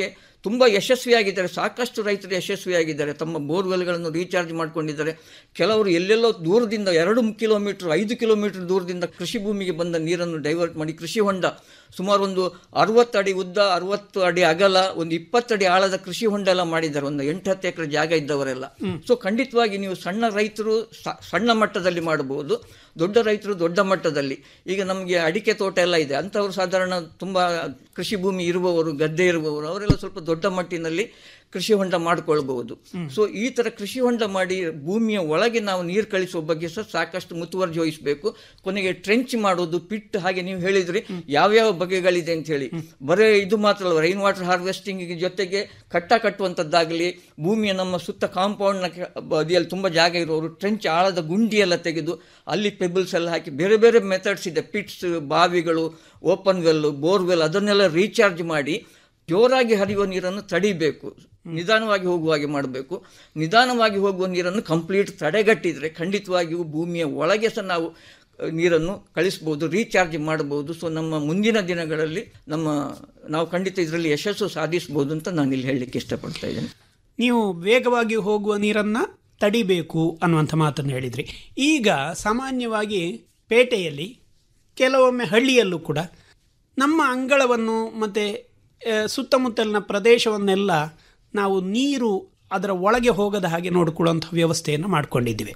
ತುಂಬ ಯಶಸ್ವಿಯಾಗಿದ್ದಾರೆ ಸಾಕಷ್ಟು ರೈತರು ಯಶಸ್ವಿಯಾಗಿದ್ದಾರೆ ತಮ್ಮ ಬೋರ್ವೆಲ್ಗಳನ್ನು ರೀಚಾರ್ಜ್ ಮಾಡ್ಕೊಂಡಿದ್ದಾರೆ ಕೆಲವರು ಎಲ್ಲೆಲ್ಲೋ ದೂರದಿಂದ ಎರಡು ಕಿಲೋಮೀಟರ್ ಐದು ಕಿಲೋಮೀಟರ್ ದೂರದಿಂದ ಕೃಷಿ ಭೂಮಿಗೆ ಬಂದ ನೀರನ್ನು ಡೈವರ್ಟ್ ಮಾಡಿ ಕೃಷಿ ಹೊಂಡ ಸುಮಾರು ಒಂದು ಅರವತ್ತು ಅಡಿ ಉದ್ದ ಅರವತ್ತು ಅಡಿ ಅಗಲ ಒಂದು ಇಪ್ಪತ್ತಡಿ ಆಳದ ಕೃಷಿ ಹೊಂಡ ಎಲ್ಲ ಮಾಡಿದ್ದಾರೆ ಒಂದು ಎಂಟು ಹತ್ತು ಎಕರೆ ಜಾಗ ಇದ್ದವರೆಲ್ಲ ಸೊ ಖಂಡಿತವಾಗಿ ನೀವು ಸಣ್ಣ ರೈತರು ಸ- ಸಣ್ಣ ಮಟ್ಟದಲ್ಲಿ ಮಾಡಬಹುದು ದೊಡ್ಡ ರೈತರು ದೊಡ್ಡ ಮಟ್ಟದಲ್ಲಿ ಈಗ ನಮಗೆ ಅಡಿಕೆ ತೋಟ ಎಲ್ಲ ಇದೆ ಅಂಥವ್ರು ಸಾಧಾರಣ ತುಂಬ ಕೃಷಿ ಭೂಮಿ ಇರುವವರು ಗದ್ದೆ ಇರುವವರು ಅವರೆಲ್ಲ ಸ್ವಲ್ಪ ದೊಡ್ಡ ಮಟ್ಟಿನಲ್ಲಿ ಕೃಷಿ ಹೊಂಡ ಮಾಡ್ಕೊಳ್ಬಹುದು ಸೊ ಈ ತರ ಕೃಷಿ ಹೊಂಡ ಮಾಡಿ ಭೂಮಿಯ ಒಳಗೆ ನಾವು ನೀರು ಕಳಿಸುವ ಬಗ್ಗೆ ಸಹ ಸಾಕಷ್ಟು ಮುತುವರ್ಜಿ ವಹಿಸಬೇಕು ಕೊನೆಗೆ ಟ್ರೆಂಚ್ ಮಾಡೋದು ಪಿಟ್ ಹಾಗೆ ನೀವು ಹೇಳಿದ್ರಿ ಯಾವ್ಯಾವ ಬಗೆಗಳಿದೆ ಅಂತ ಹೇಳಿ ಬರೇ ಇದು ಮಾತ್ರ ಅಲ್ಲ ರೈನ್ ವಾಟರ್ ಹಾರ್ವೆಸ್ಟಿಂಗ್ ಜೊತೆಗೆ ಕಟ್ಟ ಕಟ್ಟುವಂಥದ್ದಾಗಲಿ ಭೂಮಿಯ ನಮ್ಮ ಸುತ್ತ ಕಾಂಪೌಂಡ್ನ ಬದಿಯಲ್ಲಿ ತುಂಬ ಜಾಗ ಇರುವವರು ಟ್ರೆಂಚ್ ಆಳದ ಗುಂಡಿ ಎಲ್ಲ ತೆಗೆದು ಅಲ್ಲಿ ಪೆಬಲ್ಸ್ ಎಲ್ಲ ಹಾಕಿ ಬೇರೆ ಬೇರೆ ಮೆಥಡ್ಸ್ ಇದೆ ಪಿಟ್ಸ್ ಬಾವಿಗಳು ಓಪನ್ ವೆಲ್ ಬೋರ್ವೆಲ್ ಅದನ್ನೆಲ್ಲ ರೀಚಾರ್ಜ್ ಮಾಡಿ ಜೋರಾಗಿ ಹರಿಯುವ ನೀರನ್ನು ತಡಿಬೇಕು ನಿಧಾನವಾಗಿ ಹೋಗುವ ಹಾಗೆ ಮಾಡಬೇಕು ನಿಧಾನವಾಗಿ ಹೋಗುವ ನೀರನ್ನು ಕಂಪ್ಲೀಟ್ ತಡೆಗಟ್ಟಿದರೆ ಖಂಡಿತವಾಗಿಯೂ ಭೂಮಿಯ ಒಳಗೆ ಸಹ ನಾವು ಅಹ್, ನೀರನ್ನು ಕಳಿಸ್ಬೋದು ರೀಚಾರ್ಜ್ ಮಾಡಬಹುದು ಸೊ ನಮ್ಮ ಮುಂದಿನ ದಿನಗಳಲ್ಲಿ ನಮ್ಮ ನಾವು ಖಂಡಿತ ಇದರಲ್ಲಿ ಯಶಸ್ಸು ಸಾಧಿಸ್ಬೋದು ಅಂತ ನಾನು ಇಲ್ಲಿ ಹೇಳಲಿಕ್ಕೆ ಇಷ್ಟಪಡ್ತಾ ಇದ್ದೇನೆ ನೀವು ವೇಗವಾಗಿ ಹೋಗುವ ನೀರನ್ನ ತಡಿಬೇಕು ಅನ್ನುವಂಥ ಮಾತನ್ನು ಹೇಳಿದ್ರಿ ಈಗ ಸಾಮಾನ್ಯವಾಗಿ ಪೇಟೆಯಲ್ಲಿ ಕೆಲವೊಮ್ಮೆ ಹಳ್ಳಿಯಲ್ಲೂ ಕೂಡ ನಮ್ಮ ಅಂಗಳವನ್ನು ಮತ್ತು ಸುತ್ತಮುತ್ತಲಿನ ಪ್ರದೇಶವನ್ನೆಲ್ಲ ನಾವು ನೀರು ಅದರ ಒಳಗೆ ಹೋಗದ ಹಾಗೆ ನೋಡಿಕೊಳ್ಳುವಂಥ ವ್ಯವಸ್ಥೆಯನ್ನು ಮಾಡ್ಕೊಂಡಿದ್ದೀವಿ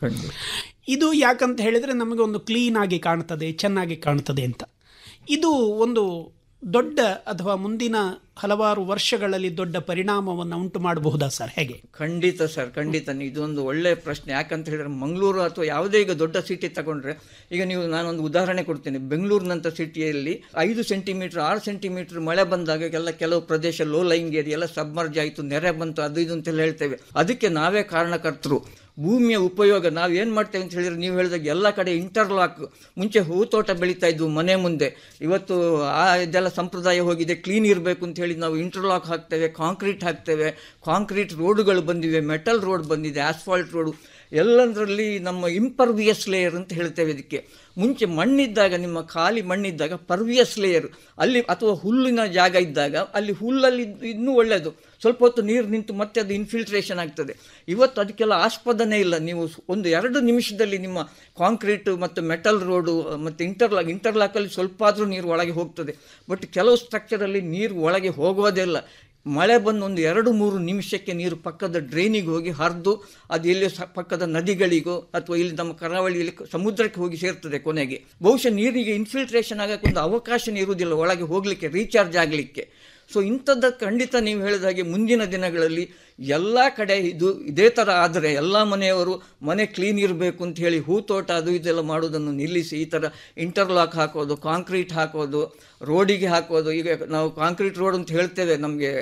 ಇದು ಯಾಕಂತ ಹೇಳಿದರೆ ನಮಗೆ ಒಂದು ಕ್ಲೀನ್ ಆಗಿ ಕಾಣ್ತದೆ ಚೆನ್ನಾಗಿ ಕಾಣ್ತದೆ ಅಂತ ಇದು ಒಂದು ದೊಡ್ಡ ಅಥವಾ ಮುಂದಿನ ಹಲವಾರು ವರ್ಷಗಳಲ್ಲಿ ದೊಡ್ಡ ಪರಿಣಾಮವನ್ನು ಉಂಟು ಮಾಡಬಹುದಾ ಸರ್ ಹೇಗೆ ಖಂಡಿತ ಸರ್ ಖಂಡಿತ ಇದೊಂದು ಒಳ್ಳೆಯ ಪ್ರಶ್ನೆ ಯಾಕಂತ ಹೇಳಿದ್ರೆ ಮಂಗಳೂರು ಅಥವಾ ಯಾವುದೇ ಈಗ ದೊಡ್ಡ ಸಿಟಿ ತಗೊಂಡ್ರೆ ಈಗ ನೀವು ನಾನೊಂದು ಉದಾಹರಣೆ ಕೊಡ್ತೇನೆ ಬೆಂಗಳೂರಿನಂಥ ಸಿಟಿಯಲ್ಲಿ ಐದು ಸೆಂಟಿಮೀಟರ್ ಆರು ಸೆಂಟಿಮೀಟರ್ ಮಳೆ ಬಂದಾಗ ಎಲ್ಲ ಕೆಲವು ಪ್ರದೇಶ ಲೋ ಲೈಂಗ್ ಏರಿಯಾ ಎಲ್ಲ ಸಬ್ಮರ್ಜ್ ಆಯಿತು ನೆರೆ ಬಂತು ಅದು ಇದು ಅಂತೆಲ್ಲ ಹೇಳ್ತೇವೆ ಅದಕ್ಕೆ ನಾವೇ ಕಾರಣಕರ್ತರು ಭೂಮಿಯ ಉಪಯೋಗ ನಾವು ಏನು ಮಾಡ್ತೇವೆ ಅಂತ ಹೇಳಿದ್ರೆ ನೀವು ಹೇಳಿದಾಗ ಎಲ್ಲ ಕಡೆ ಇಂಟರ್ಲಾಕ್ ಮುಂಚೆ ಹೂತೋಟ ಬೆಳೀತಾ ಇದ್ವು ಮನೆ ಮುಂದೆ ಇವತ್ತು ಆ ಇದೆಲ್ಲ ಸಂಪ್ರದಾಯ ಹೋಗಿದೆ ಕ್ಲೀನ್ ಇರಬೇಕು ಅಂತ ಹೇಳಿ ನಾವು ಇಂಟರ್ಲಾಕ್ ಹಾಕ್ತೇವೆ ಕಾಂಕ್ರೀಟ್ ಹಾಕ್ತೇವೆ ಕಾಂಕ್ರೀಟ್ ರೋಡ್ಗಳು ಬಂದಿವೆ ಮೆಟಲ್ ರೋಡ್ ಬಂದಿದೆ ಆಸ್ಫಾಲ್ಟ್ ರೋಡು ಎಲ್ಲದರಲ್ಲಿ ನಮ್ಮ ಇಂಪರ್ವಿಯಸ್ ಲೇಯರ್ ಅಂತ ಹೇಳ್ತೇವೆ ಇದಕ್ಕೆ ಮುಂಚೆ ಮಣ್ಣಿದ್ದಾಗ ನಿಮ್ಮ ಖಾಲಿ ಮಣ್ಣಿದ್ದಾಗ ಪರ್ವಿಯಸ್ ಲೇಯರ್ ಅಲ್ಲಿ ಅಥವಾ ಹುಲ್ಲಿನ ಜಾಗ ಇದ್ದಾಗ ಅಲ್ಲಿ ಹುಲ್ಲಲ್ಲಿ ಇದ್- ಇನ್ನೂ ಒಳ್ಳೆಯದು ಸ್ವಲ್ಪ ಹೊತ್ತು ನೀರು ನಿಂತು ಮತ್ತೆ ಅದು ಇನ್ಫಿಲ್ಟ್ರೇಷನ್ ಆಗ್ತದೆ ಇವತ್ತು ಅದಕ್ಕೆಲ್ಲ ಆಸ್ಪದನೆ ಇಲ್ಲ ನೀವು ಸ್- ಒಂದು ಎರಡು ನಿಮಿಷದಲ್ಲಿ ನಿಮ್ಮ ಕಾಂಕ್ರೀಟ್ ಮತ್ತು ಮೆಟಲ್ ರೋಡು ಮತ್ತು ಇಂಟರ್ಲಾಕ್ ಇಂಟರ್ಲಾಕಲ್ಲಿ ಸ್ವಲ್ಪ ಆದರೂ ನೀರು ಒಳಗೆ ಹೋಗ್ತದೆ ಬಟ್ ಕೆಲವು ಸ್ಟ್ರಕ್ಚರಲ್ಲಿ ನೀರು ಒಳಗೆ ಹೋಗೋದೇ ಇಲ್ಲ ಮಳೆ ಬಂದು ಒಂದು ಎರಡು ಮೂರು ನಿಮಿಷಕ್ಕೆ ನೀರು ಪಕ್ಕದ ಡ್ರೈನಿಗೆ ಹೋಗಿ ಹರಿದು ಅದು ಎಲ್ಲಿ ಸ ಪಕ್ಕದ ನದಿಗಳಿಗೋ ಅಥವಾ ಇಲ್ಲಿ ನಮ್ಮ ಕರಾವಳಿಯಲ್ಲಿ ಕ- ಸಮುದ್ರಕ್ಕೆ ಹೋಗಿ ಸೇರ್ತದೆ ಕೊನೆಗೆ ಬಹುಶಃ ನೀರಿಗೆ ಇನ್ಫಿಲ್ಟ್ರೇಷನ್ ಆಗಕ್ಕೆ ಒಂದು ಅವಕಾಶನೇ ಇರುವುದಿಲ್ಲ ಒಳಗೆ ಹೋಗಲಿಕ್ಕೆ ರೀಚಾರ್ಜ್ ಆಗಲಿಕ್ಕೆ ಸೊ ಇಂಥದ್ದು ಖಂಡಿತ ನೀವು ಹೇಳಿದ ಹಾಗೆ ಮುಂದಿನ ದಿನಗಳಲ್ಲಿ ಎಲ್ಲ ಕಡೆ ಇದು ಇದೇ ಥರ ಆದರೆ ಎಲ್ಲ ಮನೆಯವರು ಮನೆ ಕ್ಲೀನ್ ಇರಬೇಕು ಅಂತ ಹೇಳಿ ಹೂತೋಟ ಅದು ಇದೆಲ್ಲ ಮಾಡೋದನ್ನು ನಿಲ್ಲಿಸಿ ಈ ಥರ ಇಂಟರ್ಲಾಕ್ ಹಾಕೋದು ಕಾಂಕ್ರೀಟ್ ಹಾಕೋದು ರೋಡಿಗೆ ಹಾಕೋದು ಈಗ ನಾವು ಕಾಂಕ್ರೀಟ್ ರೋಡ್ ಅಂತ ಹೇಳ್ತೇವೆ ನಮಗೆ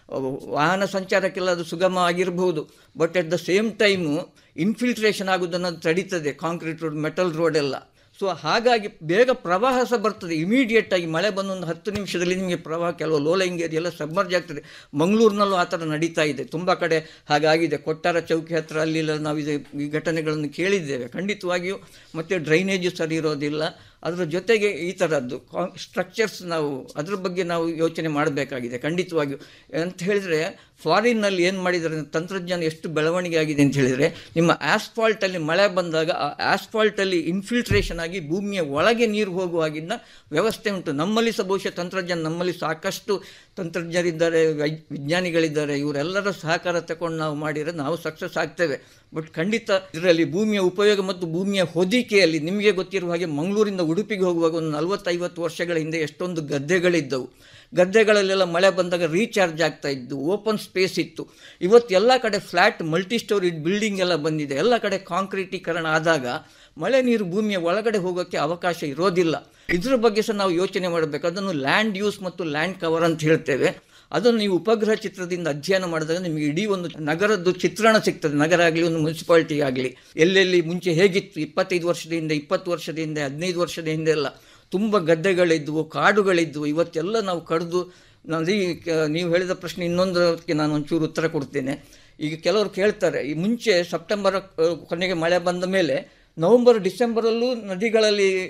ವಾಹನ ಸಂಚಾರಕ್ಕೆಲ್ಲ ಅದು ಸುಗಮ ಆಗಿರಬಹುದು but at the same time infiltration ಆಗೋದನ್ನು ಅದು ತಡೀತದೆ ಕಾಂಕ್ರೀಟ್ ರೋಡ್ ಮೆಟಲ್ ರೋಡ್ ಎಲ್ಲ ಸೊ ಹಾಗಾಗಿ ಬೇಗ ಪ್ರವಾಹ ಸಹ ಬರ್ತದೆ ಇಮಿಡಿಯೇಟ್ ಆಗಿ ಮಳೆ ಬಂದು ಒಂದು ಹತ್ತು ನಿಮಿಷದಲ್ಲಿ ನಿಮಗೆ ಪ್ರವಾಹ ಕೆಲವು ಲೋಲೈಂಗ್ ಏರಿಯಾ ಎಲ್ಲ ಸಬ್ಮರ್ಜ್ ಆಗ್ತದೆ ಮಂಗಳೂರಿನಲ್ಲೂ ಆ ಥರ ನಡೀತಾ ಇದೆ ತುಂಬ ಕಡೆ ಹಾಗಾಗಿದೆ ಕೊಟ್ಟಾರ ಚೌಕಿ ಹತ್ರ ಅಲ್ಲಿಲ್ಲ ನಾವು ಇದು ಈ ಘಟನೆಗಳನ್ನು ಕೇಳಿದ್ದೇವೆ ಖಂಡಿತವಾಗಿಯೂ ಮತ್ತು ಡ್ರೈನೇಜು ಸರಿ ಇರೋದಿಲ್ಲ ಅದರ ಜೊತೆಗೆ ಈ ಥರದ್ದು ಸ್ಟ್ರಕ್ಚರ್ಸ್ ನಾವು ಅದ್ರ ಬಗ್ಗೆ ನಾವು ಯೋಚನೆ ಮಾಡಬೇಕಾಗಿದೆ ಖಂಡಿತವಾಗಿಯೂ ಅಂತ ಹೇಳಿದರೆ ಫಾರಿನ್ನಲ್ಲಿ ಏನು ಮಾಡಿದ್ದಾರೆ ಅಂದ್ರೆ ತಂತ್ರಜ್ಞಾನ ಎಷ್ಟು ಬೆಳವಣಿಗೆ ಆಗಿದೆ ಅಂತ ಹೇಳಿದರೆ ನಿಮ್ಮ ಆಸ್ಫಾಲ್ಟಲ್ಲಿ ಮಳೆ ಬಂದಾಗ ಆ ಆಸ್ಫಾಲ್ಟಲ್ಲಿ ಇನ್ಫಿಲ್ಟ್ರೇಷನ್ ಆಗಿ ಭೂಮಿಯ ಒಳಗೆ ನೀರು ಹೋಗುವಾಗಿನ ವ್ಯವಸ್ಥೆ ಉಂಟು ನಮ್ಮಲ್ಲಿ ಸಹ ಬಹುಶಃ ತಂತ್ರಜ್ಞಾನ ನಮ್ಮಲ್ಲಿ ಸಾಕಷ್ಟು ತಂತ್ರಜ್ಞರಿದ್ದಾರೆ ವೈ ವಿಜ್ಞಾನಿಗಳಿದ್ದಾರೆ ಇವರೆಲ್ಲರ ಸಹಕಾರ ತಗೊಂಡು ನಾವು ಮಾಡಿದರೆ ನಾವು ಸಕ್ಸಸ್ ಆಗ್ತೇವೆ ಬಟ್ ಖಂಡಿತ ಇದರಲ್ಲಿ ಭೂಮಿಯ ಉಪಯೋಗ ಮತ್ತು ಭೂಮಿಯ ಹೊದಿಕೆಯಲ್ಲಿ ನಿಮಗೆ ಗೊತ್ತಿರುವ ಹಾಗೆ ಮಂಗಳೂರಿಂದ ಉಡುಪಿಗೆ ಹೋಗುವಾಗ ಒಂದು ನಲವತ್ತೈವತ್ತು ವರ್ಷಗಳ ಹಿಂದೆ ಎಷ್ಟೊಂದು ಗದ್ದೆಗಳಿದ್ದವು ಗದ್ದೆಗಳಲ್ಲೆಲ್ಲ ಮಳೆ ಬಂದಾಗ ರೀಚಾರ್ಜ್ ಆಗ್ತಾ ಇದ್ದು ಓಪನ್ ಸ್ಪೇಸ್ ಇತ್ತು ಇವತ್ತು ಎಲ್ಲ ಕಡೆ ಫ್ಲ್ಯಾಟ್ ಮಲ್ಟಿ ಸ್ಟೋರಿ ಬಿಲ್ಡಿಂಗ್ ಎಲ್ಲ ಬಂದಿದೆ ಎಲ್ಲ ಕಡೆ ಕಾಂಕ್ರೀಟೀಕರಣ ಆದಾಗ ಮಳೆ ನೀರು ಭೂಮಿಯ ಒಳಗಡೆ ಹೋಗೋಕ್ಕೆ ಅವಕಾಶ ಇರೋದಿಲ್ಲ ಇದ್ರ ಬಗ್ಗೆ ಸಹ ನಾವು ಯೋಚನೆ ಮಾಡಬೇಕು ಅದನ್ನು ಲ್ಯಾಂಡ್ ಯೂಸ್ ಮತ್ತು ಲ್ಯಾಂಡ್ ಕವರ್ ಅಂತ ಹೇಳ್ತೇವೆ ಅದನ್ನು ನೀವು ಉಪಗ್ರಹ ಚಿತ್ರದಿಂದ ಅಧ್ಯಯನ ಮಾಡಿದಾಗ ನಿಮಗೆ ಇಡೀ ಒಂದು ನಗರದ್ದು ಚಿತ್ರಣ ಸಿಗ್ತದೆ ನಗರ ಆಗಲಿ ಒಂದು ಮುನ್ಸಿಪಾಲಿಟಿ ಆಗಲಿ ಎಲ್ಲೆಲ್ಲಿ ಮುಂಚೆ ಹೇಗಿತ್ತು ಇಪ್ಪತ್ತೈದು ವರ್ಷದ ಹಿಂದೆ ಇಪ್ಪತ್ತು ವರ್ಷದ ಹಿಂದೆ ಹದಿನೈದು ವರ್ಷದ ಹಿಂದೆ ಎಲ್ಲ ತುಂಬ ಗದ್ದೆಗಳಿದ್ವು ಕಾಡುಗಳಿದ್ವು ಇವತ್ತೆಲ್ಲ ನಾವು ಕಡಿದು ನಾನು ಈ ಕ- ನೀವು ಹೇಳಿದ ಪ್ರಶ್ನೆ ಇನ್ನೊಂದಕ್ಕೆ ನಾನು ಒಂಚೂರು ಉತ್ತರ ಕೊಡ್ತೇನೆ ಈಗ ಕೆಲವರು ಕೇಳ್ತಾರೆ ಈ ಮುಂಚೆ ಸೆಪ್ಟೆಂಬರ್ ಅಹ್, ಕೊನೆಗೆ ಮಳೆ ಬಂದ ಮೇಲೆ ನವೆಂಬರ್ ಡಿಸೆಂಬರಲ್ಲೂ ನದಿಗಳಲ್ಲಿ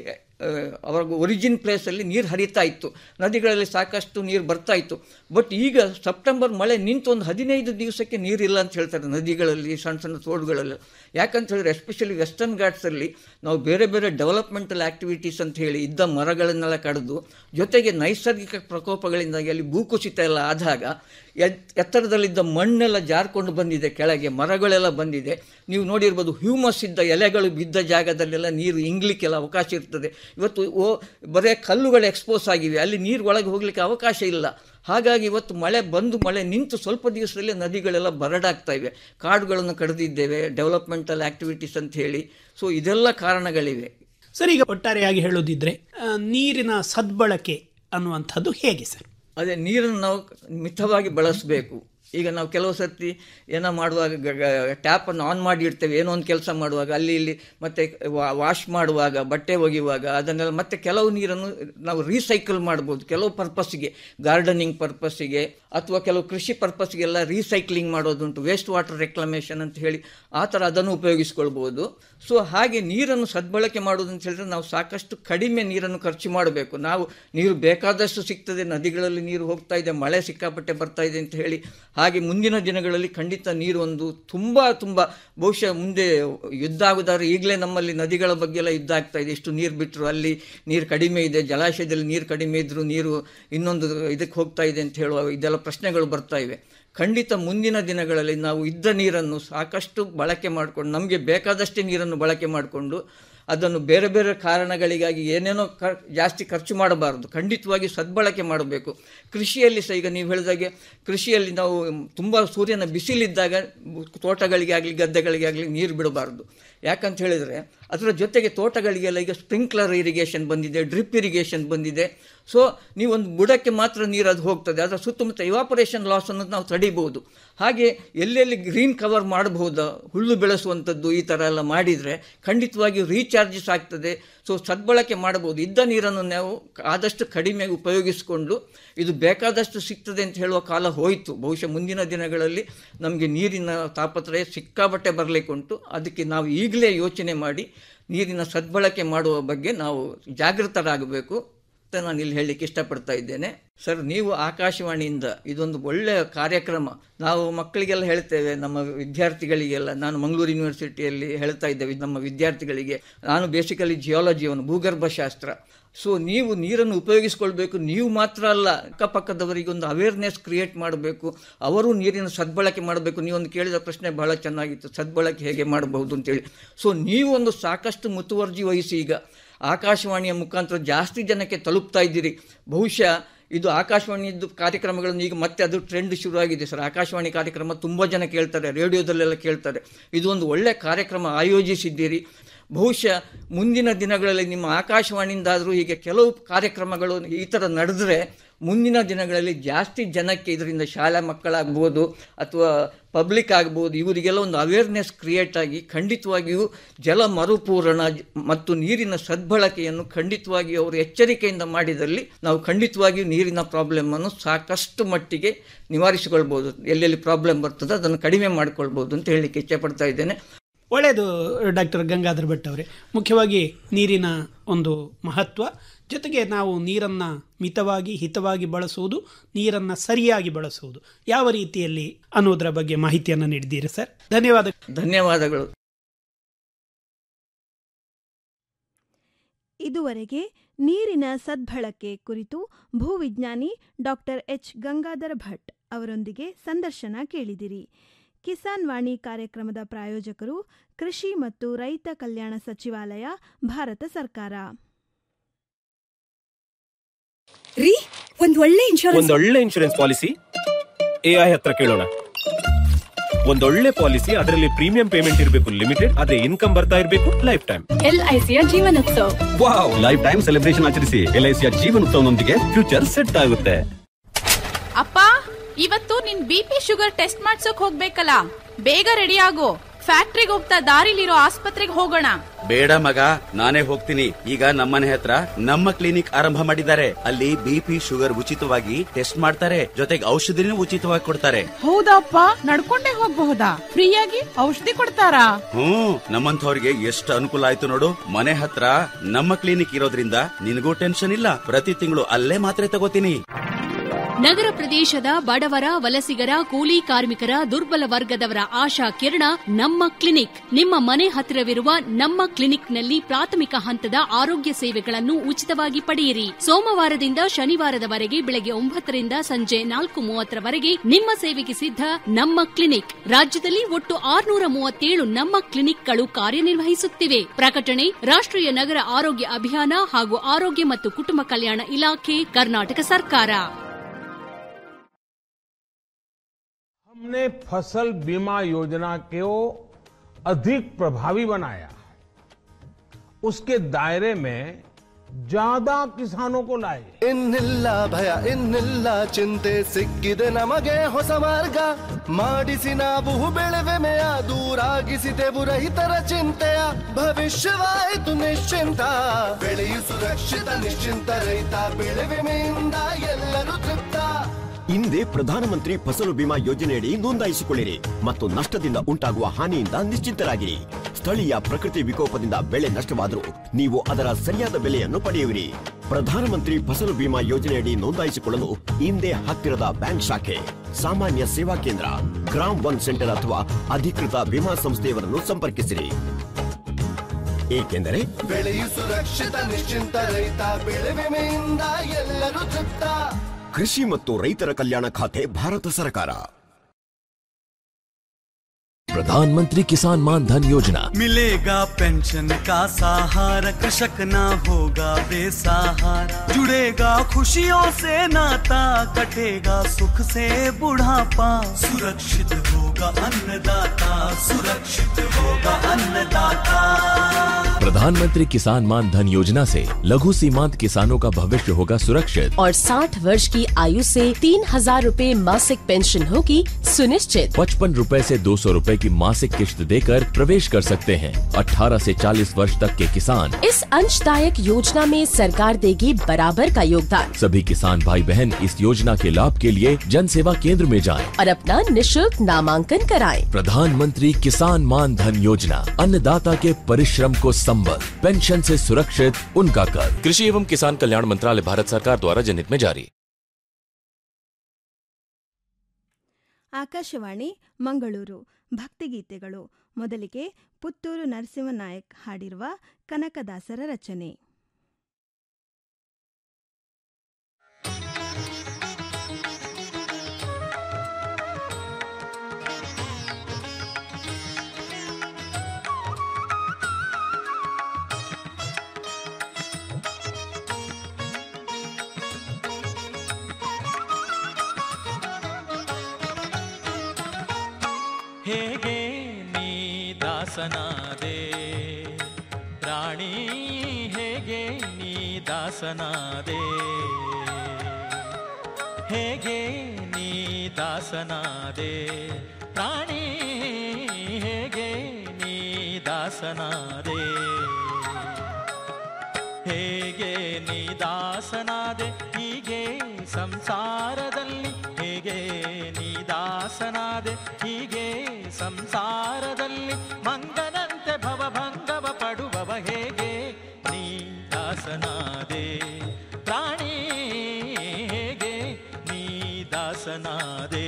ಅವರ ಒರಿಜಿನ್ ಪ್ಲೇಸಲ್ಲಿ ನೀರು ಹರಿತಾ ಇತ್ತು ನದಿಗಳಲ್ಲಿ ಸಾಕಷ್ಟು ನೀರು ಬರ್ತಾ ಇತ್ತು ಬಟ್ ಈಗ ಸೆಪ್ಟೆಂಬರ್ ಮಳೆ ನಿಂತು ಒಂದು ಹದಿನೈದು ದಿವಸಕ್ಕೆ ನೀರಿಲ್ಲ ಅಂತ ಹೇಳ್ತಾರೆ ನದಿಗಳಲ್ಲಿ ಸಣ್ಣ ಸಣ್ಣ ತೋಡುಗಳಲ್ಲಿ ಯಾಕಂತ ಹೇಳಿದ್ರೆ ಎಸ್ಪೆಷಲಿ ವೆಸ್ಟರ್ನ್ ಘಾಟ್ಸಲ್ಲಿ ನಾವು ಬೇರೆ ಬೇರೆ ಡೆವಲಪ್ಮೆಂಟಲ್ ಆ್ಯಕ್ಟಿವಿಟೀಸ್ ಅಂತ ಹೇಳಿ ಇದ್ದ ಮರಗಳನ್ನೆಲ್ಲ ಕಡಿದು ಜೊತೆಗೆ ನೈಸರ್ಗಿಕ ಪ್ರಕೋಪಗಳಿಂದಾಗಿ ಅಲ್ಲಿ ಭೂಕುಸಿತ ಎಲ್ಲ ಆದಾಗ ಎತ್- ಎತ್ತರದಲ್ಲಿದ್ದ ಮಣ್ಣೆಲ್ಲ ಜಾರ್ಕೊಂಡು ಬಂದಿದೆ ಕೆಳಗೆ ಮರಗಳೆಲ್ಲ ಬಂದಿದೆ ನೀವು ನೋಡಿರ್ಬೋದು ಹ್ಯೂಮಸ್ ಇದ್ದ ಎಲೆಗಳು ಬಿದ್ದ ಜಾಗದಲ್ಲೆಲ್ಲ ನೀರು ಇಂಗ್ಲಿಕ್ಕೆಲ್ಲ ಅವಕಾಶ ಇರ್ತದೆ ಇವತ್ತು ಓ ಬರೇ ಕಲ್ಲುಗಳು ಎಕ್ಸ್ಪೋಸ್ ಆಗಿವೆ ಅಲ್ಲಿ ನೀರು ಒಳಗೆ ಹೋಗಲಿಕ್ಕೆ ಅವಕಾಶ ಇಲ್ಲ ಹಾಗಾಗಿ ಇವತ್ತು ಮಳೆ ಬಂದು ಮಳೆ ನಿಂತು ಸ್ವಲ್ಪ ದಿವಸದಲ್ಲಿ ನದಿಗಳೆಲ್ಲ ಬರಡಾಗ್ತಾ ಇವೆ ಕಾಡುಗಳನ್ನು ಕಡಿದಿದ್ದೇವೆ ಡೆವಲಪ್ಮೆಂಟಲ್ ಆ್ಯಕ್ಟಿವಿಟೀಸ್ ಅಂತ ಹೇಳಿ ಸೊ ಇದೆಲ್ಲ ಕಾರಣಗಳಿವೆ ಸರ್ ಈಗ ಒಟ್ಟಾರೆಯಾಗಿ ಹೇಳೋದಿದ್ರೆ ಆ, ನೀರಿನ ಸದ್ಬಳಕೆ ಅನ್ನುವಂಥದ್ದು ಹೇಗೆ ಸರ್ ಅದೇ ನೀರನ್ನು ನಾವು ಮಿತವಾಗಿ ಬಳಸಬೇಕು ಈಗ ನಾವು ಕೆಲವು ಸರ್ತಿ ಏನೋ ಮಾಡುವಾಗ ಟ್ಯಾಪನ್ನು ಆನ್ ಮಾಡಿ ಇಡ್ತೇವೆ ಏನೋ ಒಂದು ಕೆಲಸ ಮಾಡುವಾಗ ಅಲ್ಲಿ ಇಲ್ಲಿ ಮತ್ತೆ ವಾಶ್ ಮಾಡುವಾಗ ಬಟ್ಟೆ ಒಗೆಯುವಾಗ ಅದನ್ನೆಲ್ಲ ಮತ್ತೆ ಕೆಲವು ನೀರನ್ನು ನಾವು ರೀಸೈಕಲ್ ಮಾಡ್ಬೋದು ಕೆಲವು ಪರ್ಪಸ್ಸಿಗೆ ಗಾರ್ಡನಿಂಗ್ ಪರ್ಪಸ್ಸಿಗೆ ಅಥವಾ ಕೆಲವು ಕೃಷಿ ಪರ್ಪಸ್ಗೆಲ್ಲ ರೀಸೈಕ್ಲಿಂಗ್ ಮಾಡೋದುಂಟು ವೇಸ್ಟ್ ವಾಟರ್ ರೆಕ್ಲಮೇಷನ್ ಅಂತ ಹೇಳಿ ಆ ಥರ ಅದನ್ನು ಉಪಯೋಗಿಸ್ಕೊಳ್ಬೋದು ಸೊ ಹಾಗೆ ನೀರನ್ನು ಸದ್ಬಳಕೆ ಮಾಡೋದು ಅಂತ ಹೇಳಿದ್ರೆ ನಾವು ಸಾಕಷ್ಟು ಕಡಿಮೆ ನೀರನ್ನು ಖರ್ಚು ಮಾಡಬೇಕು ನಾವು ನೀರು ಬೇಕಾದಷ್ಟು ಸಿಗ್ತದೆ ನದಿಗಳಲ್ಲಿ ನೀರು ಹೋಗ್ತಾ ಇದೆ ಮಳೆ ಸಿಕ್ಕಾಪಟ್ಟೆ ಬರ್ತಾ ಇದೆ ಅಂತ ಹೇಳಿ ಹಾಗೆ ಮುಂದಿನ ದಿನಗಳಲ್ಲಿ ಖಂಡಿತ ನೀರು ಒಂದು ತುಂಬ ತುಂಬ ಬಹುಶಃ ಮುಂದೆ ಯುದ್ಧ ಆಗುದಾದ್ರೆ ಈಗಲೇ ನಮ್ಮಲ್ಲಿ ನದಿಗಳ ಬಗ್ಗೆ ಎಲ್ಲ ಯುದ್ಧ ಆಗ್ತಾ ಇದೆ ಇಷ್ಟು ನೀರು ಬಿಟ್ಟರು ಅಲ್ಲಿ ನೀರು ಕಡಿಮೆ ಇದೆ ಜಲಾಶಯದಲ್ಲಿ ನೀರು ಕಡಿಮೆ ಇದ್ದರೂ ನೀರು ಇನ್ನೊಂದು ಇದಕ್ಕೆ ಹೋಗ್ತಾ ಇದೆ ಅಂತ ಹೇಳುವ ಇದೆಲ್ಲ ಪ್ರಶ್ನೆಗಳು ಬರ್ತಾ ಇವೆ ಖಂಡಿತ ಮುಂದಿನ ದಿನಗಳಲ್ಲಿ ನಾವು ಇದ್ದ ನೀರನ್ನು ಸಾಕಷ್ಟು ಬಳಕೆ ಮಾಡಿಕೊಂಡು ನಮಗೆ ಬೇಕಾದಷ್ಟೇ ನೀರನ್ನು ಬಳಕೆ ಮಾಡಿಕೊಂಡು ಅದನ್ನು ಬೇರೆ ಬೇರೆ ಕಾರಣಗಳಿಗಾಗಿ ಏನೇನೋ ಕ ಜಾಸ್ತಿ ಖರ್ಚು ಮಾಡಬಾರದು ಖಂಡಿತವಾಗಿ ಸದ್ಬಳಕೆ ಮಾಡಬೇಕು ಕೃಷಿಯಲ್ಲಿ ಸಹ ಈಗ ನೀವು ಹೇಳಿದಾಗೆ ಕೃಷಿಯಲ್ಲಿ ನಾವು ತುಂಬ ಸೂರ್ಯನ ಬಿಸಿಲಿದ್ದಾಗ ತೋಟಗಳಿಗೆ ಆಗಲಿ ಗದ್ದೆಗಳಿಗೆ ಆಗಲಿ ನೀರು ಬಿಡಬಾರ್ದು ಯಾಕಂತ ಹೇಳಿದರೆ ಅದರ ಜೊತೆಗೆ ತೋಟಗಳಿಗೆಲ್ಲ ಈಗ ಸ್ಪ್ರಿಂಕ್ಲರ್ ಇರಿಗೇಷನ್ ಬಂದಿದೆ ಡ್ರಿಪ್ ಇರಿಗೇಷನ್ ಬಂದಿದೆ ಸೊ ನೀವೊಂದು ಬುಡಕ್ಕೆ ಮಾತ್ರ ನೀರು ಅದು ಹೋಗ್ತದೆ ಅದರ ಸುತ್ತಮುತ್ತ ಇವಾಪರೇಷನ್ ಲಾಸ್ ಅನ್ನೋದು ನಾವು ತಡಿಬಹುದು ಹಾಗೆ ಎಲ್ಲೆಲ್ಲಿ ಗ್ರೀನ್ ಕವರ್ ಮಾಡಬಹುದಾ ಹುಲ್ಲು ಬೆಳೆಸುವಂಥದ್ದು ಈ ಥರ ಎಲ್ಲ ಮಾಡಿದರೆ ಖಂಡಿತವಾಗಿ ರೀಚಾರ್ಜಸ್ ಆಗ್ತದೆ ಸೊ ಸದ್ಬಳಕೆ ಮಾಡಬಹುದು ಇದ್ದ ನೀರನ್ನು ನಾವು ಆದಷ್ಟು ಕಡಿಮೆ ಉಪಯೋಗಿಸಿಕೊಂಡು ಇದು ಬೇಕಾದಷ್ಟು ಸಿಗ್ತದೆ ಅಂತ ಹೇಳುವ ಕಾಲ ಹೋಯಿತು ಬಹುಶಃ ಮುಂದಿನ ದಿನಗಳಲ್ಲಿ ನಮಗೆ ನೀರಿನ ತಾಪತ್ರಯ ಸಿಕ್ಕಾಬಟ್ಟೆ ಬರಲಿಕ್ಕೆ ಉಂಟು ಅದಕ್ಕೆ ನಾವು ಈಗಲೇ ಯೋಚನೆ ಮಾಡಿ ನೀರಿನ ಸದ್ಬಳಕೆ ಮಾಡುವ ಬಗ್ಗೆ ನಾವು ಜಾಗೃತರಾಗಬೇಕು ಅಂತ ನಾನು ಇಲ್ಲಿ ಹೇಳಲಿಕ್ಕೆ ಇಷ್ಟಪಡ್ತಾ ಇದ್ದೇನೆ ಸರ್ ನೀವು ಆಕಾಶವಾಣಿಯಿಂದ ಇದೊಂದು ಒಳ್ಳೆಯ ಕಾರ್ಯಕ್ರಮ ನಾವು ಮಕ್ಕಳಿಗೆಲ್ಲ ಹೇಳ್ತೇವೆ ನಮ್ಮ ವಿದ್ಯಾರ್ಥಿಗಳಿಗೆಲ್ಲ ನಾನು ಮಂಗಳೂರು ಯೂನಿವರ್ಸಿಟಿಯಲ್ಲಿ ಹೇಳ್ತಾ ಇದ್ದೇವೆ ನಮ್ಮ ವಿದ್ಯಾರ್ಥಿಗಳಿಗೆ ನಾನು ಬೇಸಿಕಲಿ ಜಿಯಾಲಜಿಯವನು ಭೂಗರ್ಭಶಾಸ್ತ್ರ ಸೊ ನೀವು ನೀರನ್ನು ಉಪಯೋಗಿಸ್ಕೊಳ್ಬೇಕು ನೀವು ಮಾತ್ರ ಅಲ್ಲ ಅಕ್ಕಪಕ್ಕದವರಿಗೆ ಒಂದು ಅವೇರ್ನೆಸ್ ಕ್ರಿಯೇಟ್ ಮಾಡಬೇಕು ಅವರು ನೀರಿನ ಸದ್ಬಳಕೆ ಮಾಡಬೇಕು ನೀವೊಂದು ಕೇಳಿದ ಪ್ರಶ್ನೆ ಬಹಳ ಚೆನ್ನಾಗಿತ್ತು ಸದ್ಬಳಕೆ ಹೇಗೆ ಮಾಡಬಹುದು ಅಂತೇಳಿ ಸೊ ನೀವು ಒಂದು ಸಾಕಷ್ಟು ಮುತುವರ್ಜಿ ವಹಿಸಿ ಈಗ ಆಕಾಶವಾಣಿಯ ಮುಖಾಂತರ ಜಾಸ್ತಿ ಜನಕ್ಕೆ ತಲುಪ್ತಾ ಇದ್ದೀರಿ ಬಹುಶಃ ಇದು ಆಕಾಶವಾಣಿಯದ್ದು ಕಾರ್ಯಕ್ರಮಗಳನ್ನು ಈಗ ಮತ್ತೆ ಅದು ಟ್ರೆಂಡ್ ಶುರುವಾಗಿದೆ ಸರ್ ಆಕಾಶವಾಣಿ ಕಾರ್ಯಕ್ರಮ ತುಂಬ ಜನ ಕೇಳ್ತಾರೆ ರೇಡಿಯೋದಲ್ಲೆಲ್ಲ ಕೇಳ್ತಾರೆ ಇದು ಒಂದು ಒಳ್ಳೆಯ ಕಾರ್ಯಕ್ರಮ ಆಯೋಜಿಸಿದ್ದೀರಿ ಬಹುಶಃ ಮುಂದಿನ ದಿನಗಳಲ್ಲಿ ನಿಮ್ಮ ಆಕಾಶವಾಣಿಯಿಂದಾದರೂ ಹೀಗೆ ಕೆಲವು ಕಾರ್ಯಕ್ರಮಗಳು ಈ ಥರ ನಡೆದ್ರೆ ಮುಂದಿನ ದಿನಗಳಲ್ಲಿ ಜಾಸ್ತಿ ಜನಕ್ಕೆ ಇದರಿಂದ ಶಾಲಾ ಮಕ್ಕಳಾಗ್ಬೋದು ಅಥವಾ ಪಬ್ಲಿಕ್ ಆಗ್ಬೋದು ಇವರಿಗೆಲ್ಲ ಒಂದು ಅವೇರ್ನೆಸ್ ಕ್ರಿಯೇಟ್ ಆಗಿ ಖಂಡಿತವಾಗಿಯೂ ಜಲ ಮರುಪೂರಣ ಜ- ಮತ್ತು ನೀರಿನ ಸದ್ಬಳಕೆಯನ್ನು ಖಂಡಿತವಾಗಿಯೂ ಅವರು ಎಚ್ಚರಿಕೆಯಿಂದ ಮಾಡಿದಲ್ಲಿ ನಾವು ಖಂಡಿತವಾಗಿಯೂ ನೀರಿನ ಪ್ರಾಬ್ಲಮನ್ನು ಸಾಕಷ್ಟು ಮಟ್ಟಿಗೆ ನಿವಾರಿಸಿಕೊಳ್ಬೋದು ಎಲ್ಲೆಲ್ಲಿ ಪ್ರಾಬ್ಲಮ್ ಬರ್ತದೆ ಅದನ್ನು ಕಡಿಮೆ ಮಾಡಿಕೊಳ್ಬೋದು ಅಂತ ಹೇಳಲಿಕ್ಕೆ ಇಚ್ಛೆಪಡ್ತಾ ಇದ್ದೇನೆ ಒಳ್ಳೆಯದು ಡಾಕ್ಟರ್ ಗಂಗಾಧರ್ ಭಟ್ ಅವರೇ ಮುಖ್ಯವಾಗಿ ನೀರಿನ ಒಂದು ಮಹತ್ವ ಜೊತೆಗೆ ನಾವು ನೀರನ್ನು ಮಿತವಾಗಿ ಹಿತವಾಗಿ ಬಳಸುವುದು ನೀರನ್ನು ಸರಿಯಾಗಿ ಬಳಸುವುದು ಯಾವ ರೀತಿಯಲ್ಲಿ ಅನ್ನೋದರ ಬಗ್ಗೆ ಮಾಹಿತಿಯನ್ನು ನೀಡಿದ್ದೀರಿ ಸರ್ ಧನ್ಯವಾದ ಧನ್ಯವಾದಗಳು ಇದುವರೆಗೆ ನೀರಿನ ಸದ್ಬಳಕೆ ಕುರಿತು ಭೂವಿಜ್ಞಾನಿ ಡಾಕ್ಟರ್ ಎಚ್ ಗಂಗಾಧರ ಭಟ್ ಅವರೊಂದಿಗೆ ಸಂದರ್ಶನ ಕೇಳಿದಿರಿ ಕಿಸಾನ್ ವಾಣಿ ಕಾರ್ಯಕ್ರಮದ ಪ್ರಾಯೋಜಕರು ಕೃಷಿ ಮತ್ತು ರೈತ ಕಲ್ಯಾಣ ಸಚಿವಾಲಯ ಭಾರತ ಸರ್ಕಾರ ರೀ ಒಂದ್ ಒಳ್ಳೆ ಇನ್ಶೂರೆನ್ಸ್ ಒಂದೊಳ್ಳೆ ಇನ್ಶೂರೆನ್ಸ್ ಪಾಲಿಸಿ ಎ ಐ ಹತ್ರ ಕೇಳೋಣ ಒಂದೊಳ್ಳೆ ಪಾಲಿಸಿ ಅದರಲ್ಲಿ ಪ್ರೀಮಿಯಂ ಪೇಮೆಂಟ್ ಇರಬೇಕು ಲಿಮಿಟೆಡ್ ಅದೇ ಇನ್ಕಮ್ ಬರ್ತಾ ಇರಬೇಕು ಲೈಫ್ ಟೈಮ್ ಎಲ್ಐಸಿಯ ಜೀವನೋತ್ಸವ ವಾವ್ ಲೈಫ್ ಟೈಮ್ ಸೆಲೆಬ್ರೇಷನ್ ಆಚರಿಸಿ ಎಲ್ ಐ ಸಿಯ ಜೀವನೋತ್ಸವನೊಂದಿಗೆ ಫ್ಯೂಚರ್ ಸೆಟ್ ಆಗುತ್ತೆ ಅಪ್ಪ ಇವತ್ತು ನಿನ್ ಬಿ ಪಿ ಶುಗರ್ ಟೆಸ್ಟ್ ಮಾಡ್ಸೋಕ್ ಹೋಗ್ಬೇಕಲ್ಲ ಬೇಗ ರೆಡಿ ಆಗು ಫ್ಯಾಕ್ಟ್ರಿಗೆ ಹೋಗ್ತಾ ದಾರಿಲಿರೋ ಆಸ್ಪತ್ರೆಗೆ ಹೋಗೋಣ ಬೇಡ ಮಗ ನಾನೇ ಹೋಗ್ತೀನಿ ಈಗ ನಮ್ಮನೆ ಹತ್ರ ನಮ್ಮ ಕ್ಲಿನಿಕ್ ಆರಂಭ ಮಾಡಿದ್ದಾರೆ ಅಲ್ಲಿ ಬಿಪಿ ಶುಗರ್ ಉಚಿತವಾಗಿ ಟೆಸ್ಟ್ ಮಾಡ್ತಾರೆ ಜೊತೆಗೆ ಔಷಧಿನೂ ಉಚಿತವಾಗಿ ಕೊಡ್ತಾರೆ ಹೌದಪ್ಪ ನಡ್ಕೊಂಡೇ ಹೋಗ್ಬಹುದಾ ಫ್ರೀಯಾಗಿ ಔಷಧಿ ಕೊಡ್ತಾರಾ ಹ್ಮ್ ನಮ್ಮಂಥವ್ರಿಗೆ ಎಷ್ಟು ಅನುಕೂಲ ಆಯ್ತು ನೋಡು ಮನೆ ಹತ್ರ ನಮ್ಮ ಕ್ಲಿನಿಕ್ ಇರೋದ್ರಿಂದ ನಿನಗೂ ಟೆನ್ಷನ್ ಇಲ್ಲ ಪ್ರತಿ ತಿಂಗಳು ಅಲ್ಲೇ ಮಾತ್ರೆ ತಗೋತೀನಿ ನಗರ ಪ್ರದೇಶದ ಬಡವರ ವಲಸಿಗರ ಕೂಲಿ ಕಾರ್ಮಿಕರ ದುರ್ಬಲ ವರ್ಗದವರ ಆಶಾ ಕಿರಣ ನಮ್ಮ ಕ್ಲಿನಿಕ್ ನಿಮ್ಮ ಮನೆ ಹತ್ತಿರವಿರುವ ನಮ್ಮ ಕ್ಲಿನಿಕ್ನಲ್ಲಿ ಪ್ರಾಥಮಿಕ ಹಂತದ ಆರೋಗ್ಯ ಸೇವೆಗಳನ್ನು ಉಚಿತವಾಗಿ ಪಡೆಯಿರಿ ಸೋಮವಾರದಿಂದ ಶನಿವಾರದವರೆಗೆ ಬೆಳಗ್ಗೆ ಒಂಬತ್ತರಿಂದ ಸಂಜೆ ನಾಲ್ಕು ಮೂವತ್ತರವರೆಗೆ ನಿಮ್ಮ ಸೇವೆಗೆ ಸಿದ್ಧ ನಮ್ಮ ಕ್ಲಿನಿಕ್ ರಾಜ್ಯದಲ್ಲಿ ಒಟ್ಟು ಆರುನೂರ ಮೂವತ್ತೇಳು ನಮ್ಮ ಕ್ಲಿನಿಕ್ಗಳು ಕಾರ್ಯನಿರ್ವಹಿಸುತ್ತಿವೆ ಪ್ರಕಟಣೆ ರಾಷ್ಟ್ರೀಯ ನಗರ ಆರೋಗ್ಯ ಅಭಿಯಾನ ಹಾಗೂ ಆರೋಗ್ಯ ಮತ್ತು ಕುಟುಂಬ ಕಲ್ಯಾಣ ಇಲಾಖೆ ಕರ್ನಾಟಕ ಸರ್ಕಾರ हमने फसल बीमा योजना को अधिक प्रभावी बनाया उसके दायरे में ज्यादा किसानों को लाए ಇನ್ನಿಲ್ಲ ಭಯ ಇನ್ನಿಲ್ಲ ಚಿಂತೆ ಸಿಕ್ಕಿದೆ ನಮಗೆ ಹೊಸ ಮಾರ್ಗ ಮಾಡಿಸಿ ನಾವು ಬೆಳೆವೆಮೆಯ ದೂರಾಗಿಸಿದೆವು ರೈತರ ಚಿಂತೆಯ ಭವಿಷ್ಯವಾಯಿತು ನಿಶ್ಚಿಂತ ಬೆಳೆಯು ಸುರಕ್ಷಿತ ನಿಶ್ಚಿಂತ ರೈತ ಬೆಳೆವೆಮೆಯಿಂದ ಎಲ್ಲರೂ ತೃಪ್ತ ಹಿಂದೆ ಪ್ರಧಾನಮಂತ್ರಿ ಫಸಲು ಬಿಮಾ ಯೋಜನೆಯಡಿ ನೋಂದಾಯಿಸಿಕೊಳ್ಳಿರಿ ಮತ್ತು ನಷ್ಟದಿಂದ ಉಂಟಾಗುವ ಹಾನಿಯಿಂದ ನಿಶ್ಚಿಂತರಾಗಿರಿ ಸ್ಥಳೀಯ ಪ್ರಕೃತಿ ವಿಕೋಪದಿಂದ ಬೆಳೆ ನಷ್ಟವಾದರೂ ನೀವು ಅದರ ಸರಿಯಾದ ಬೆಲೆಯನ್ನು ಪಡೆಯುವಿರಿ ಪ್ರಧಾನಮಂತ್ರಿ ಫಸಲು ಬಿಮಾ ಯೋಜನೆಯಡಿ ನೋಂದಾಯಿಸಿಕೊಳ್ಳಲು ಹಿಂದೆ ಹತ್ತಿರದ ಬ್ಯಾಂಕ್ ಶಾಖೆ ಸಾಮಾನ್ಯ ಸೇವಾ ಕೇಂದ್ರ ಗ್ರಾಮ್ ಒನ್ ಸೆಂಟರ್ ಅಥವಾ ಅಧಿಕೃತ ವಿಮಾ ಸಂಸ್ಥೆಯವರನ್ನು ಸಂಪರ್ಕಿಸಿರಿ ಏಕೆಂದರೆ ಬೆಳೆಯು ಸುರಕ್ಷಿತ ನಿಶ್ಚಿಂತ ರೈತ ಬೆಳೆ ವಿಮೆಯಿಂದ ಎಲ್ಲರೂ ತೃಪ್ತ ಕೃಷಿ ಮತ್ತು ರೈತರ ಕಲ್ಯಾಣ ಖಾತೆ ಭಾರತ ಸರ್ಕಾರ प्रधानमंत्री किसान मान धन योजना मिलेगा पेंशन का सहारा कृषक ना होगा बेसहारा जुड़ेगा खुशियों से नाता कटेगा सुख से बुढ़ापा सुरक्षित होगा अन्नदाता सुरक्षित होगा अन्नदाता प्रधानमंत्री किसान मान धन योजना से लघु सीमांत किसानों का भविष्य होगा सुरक्षित और 60 वर्ष की आयु से तीन हजार रूपए मासिक पेंशन होगी सुनिश्चित पचपन रूपए से दो सौ रूपए की मासिक किश्त देकर प्रवेश कर सकते हैं 18 से 40 वर्ष तक के किसान इस अंशदायक योजना में सरकार देगी बराबर का योगदान सभी किसान भाई बहन इस योजना के लाभ के लिए जन सेवा केंद्र में जाएं। और अपना निशुल्क नामांकन कराएं। प्रधानमंत्री किसान मान धन योजना अन्नदाता के परिश्रम को संबल पेंशन से सुरक्षित उनका कर कृषि एवं किसान कल्याण मंत्रालय भारत सरकार द्वारा जनहित में जारी ಆಕಾಶವಾಣಿ ಮಂಗಳೂರು ಭಕ್ತಿಗೀತೆಗಳು ಮೊದಲಿಗೆ ಪುತ್ತೂರು ನರಸಿಂಹನಾಯಕ್ ಹಾಡಿರುವ ಕನಕದಾಸರ ರಚನೆ ಹೇಗೆ ನೀ ದಾಸನಾದೆ ರಾಣಿ ಹೇಗೆ ನೀ ದಾಸನಾದೆ ಹೇಗೆ ನೀ ದಾಸನಾದೆ ರಾಣಿ ಹೇಗೆ ನೀ ದಾಸನಾದೆ ಹೇಗೆ ನೀ ದಾಸನಾದೆ ಹೀಗೆ ಸಂಸಾರದಲ್ಲಿ ಹೇಗೆ ನೀ ದಾಸನಾದೆ ಹೀಗೆ ಸಂಸಾರದಲ್ಲಿ ಮಂಗನಂತೆ ಭವಭಂಗವ ಪಡುವವ ಹೇಗೆ ನೀ ದಾಸನಾದೆ ಪ್ರಾಣಿ ಹೇಗೆ ನೀ ದಾಸನಾದೆ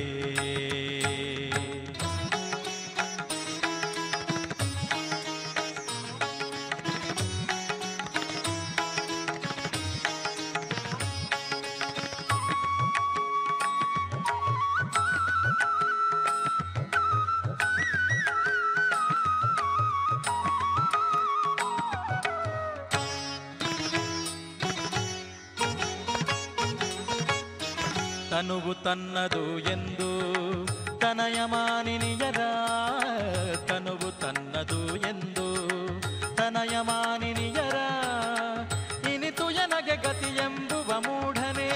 ತನುವು ತನ್ನದು ಎಂದು ತನಯಮಾನಿನಿಯರ ತನುವು ತನ್ನದು ಎಂದು ತನಯಮಾನಿನಿಯರ ಇನಿತು ಎನಗೆ ಗತಿ ಎಂಬುವ ಮೂಢನೆ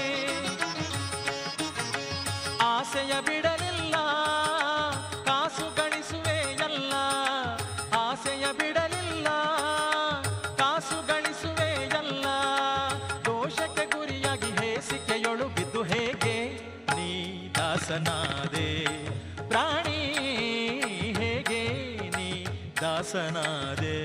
ಆಸೆಯ ಬಿಡಲಿಲ್ಲ ಕಾಸು ಗಳಿಸುವೆ ಎಲ್ಲ ದಾಸನಾದೆ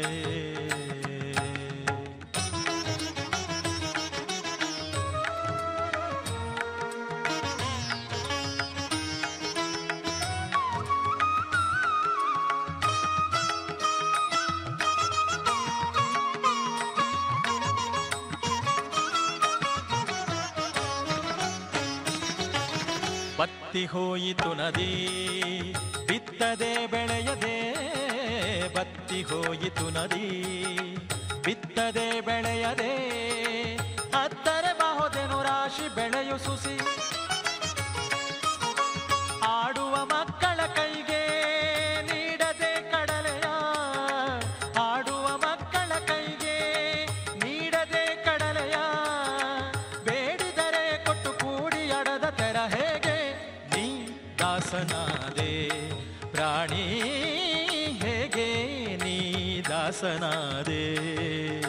ಬತ್ತಿ ಹೋಯಿತು ನದಿ ಬಿತ್ತದೆ ಬೆಳೆಯದೆ ಬತ್ತಿ ಹೋಯಿತು ನದಿ ಬಿತ್ತದೆ ಬೆಳೆಯದೆ ಅತ್ತರೆ ಬಹುದೆನು ರಾಶಿ ಬೆಳೆಯು ಸುಸಿ ಆಡುವ ಮಕ್ಕಳ ಕೈಗೆ ನೀಡದೆ ಕಡಲೆಯ ಆಡುವ ಮಕ್ಕಳ ಕೈಗೆ ನೀಡದೆ ಕಡಲೆಯ ಬೇಡಿದರೆ ಕೊಟ್ಟು ಕೂಡಿ ಅಡದ ತೆರ ಹೇಗೆ ನೀ ದಾಸನಾದೆ ಪ್ರಾಣಿ ಹೇಗೆ ನೀ ದಾಸನಾದೆ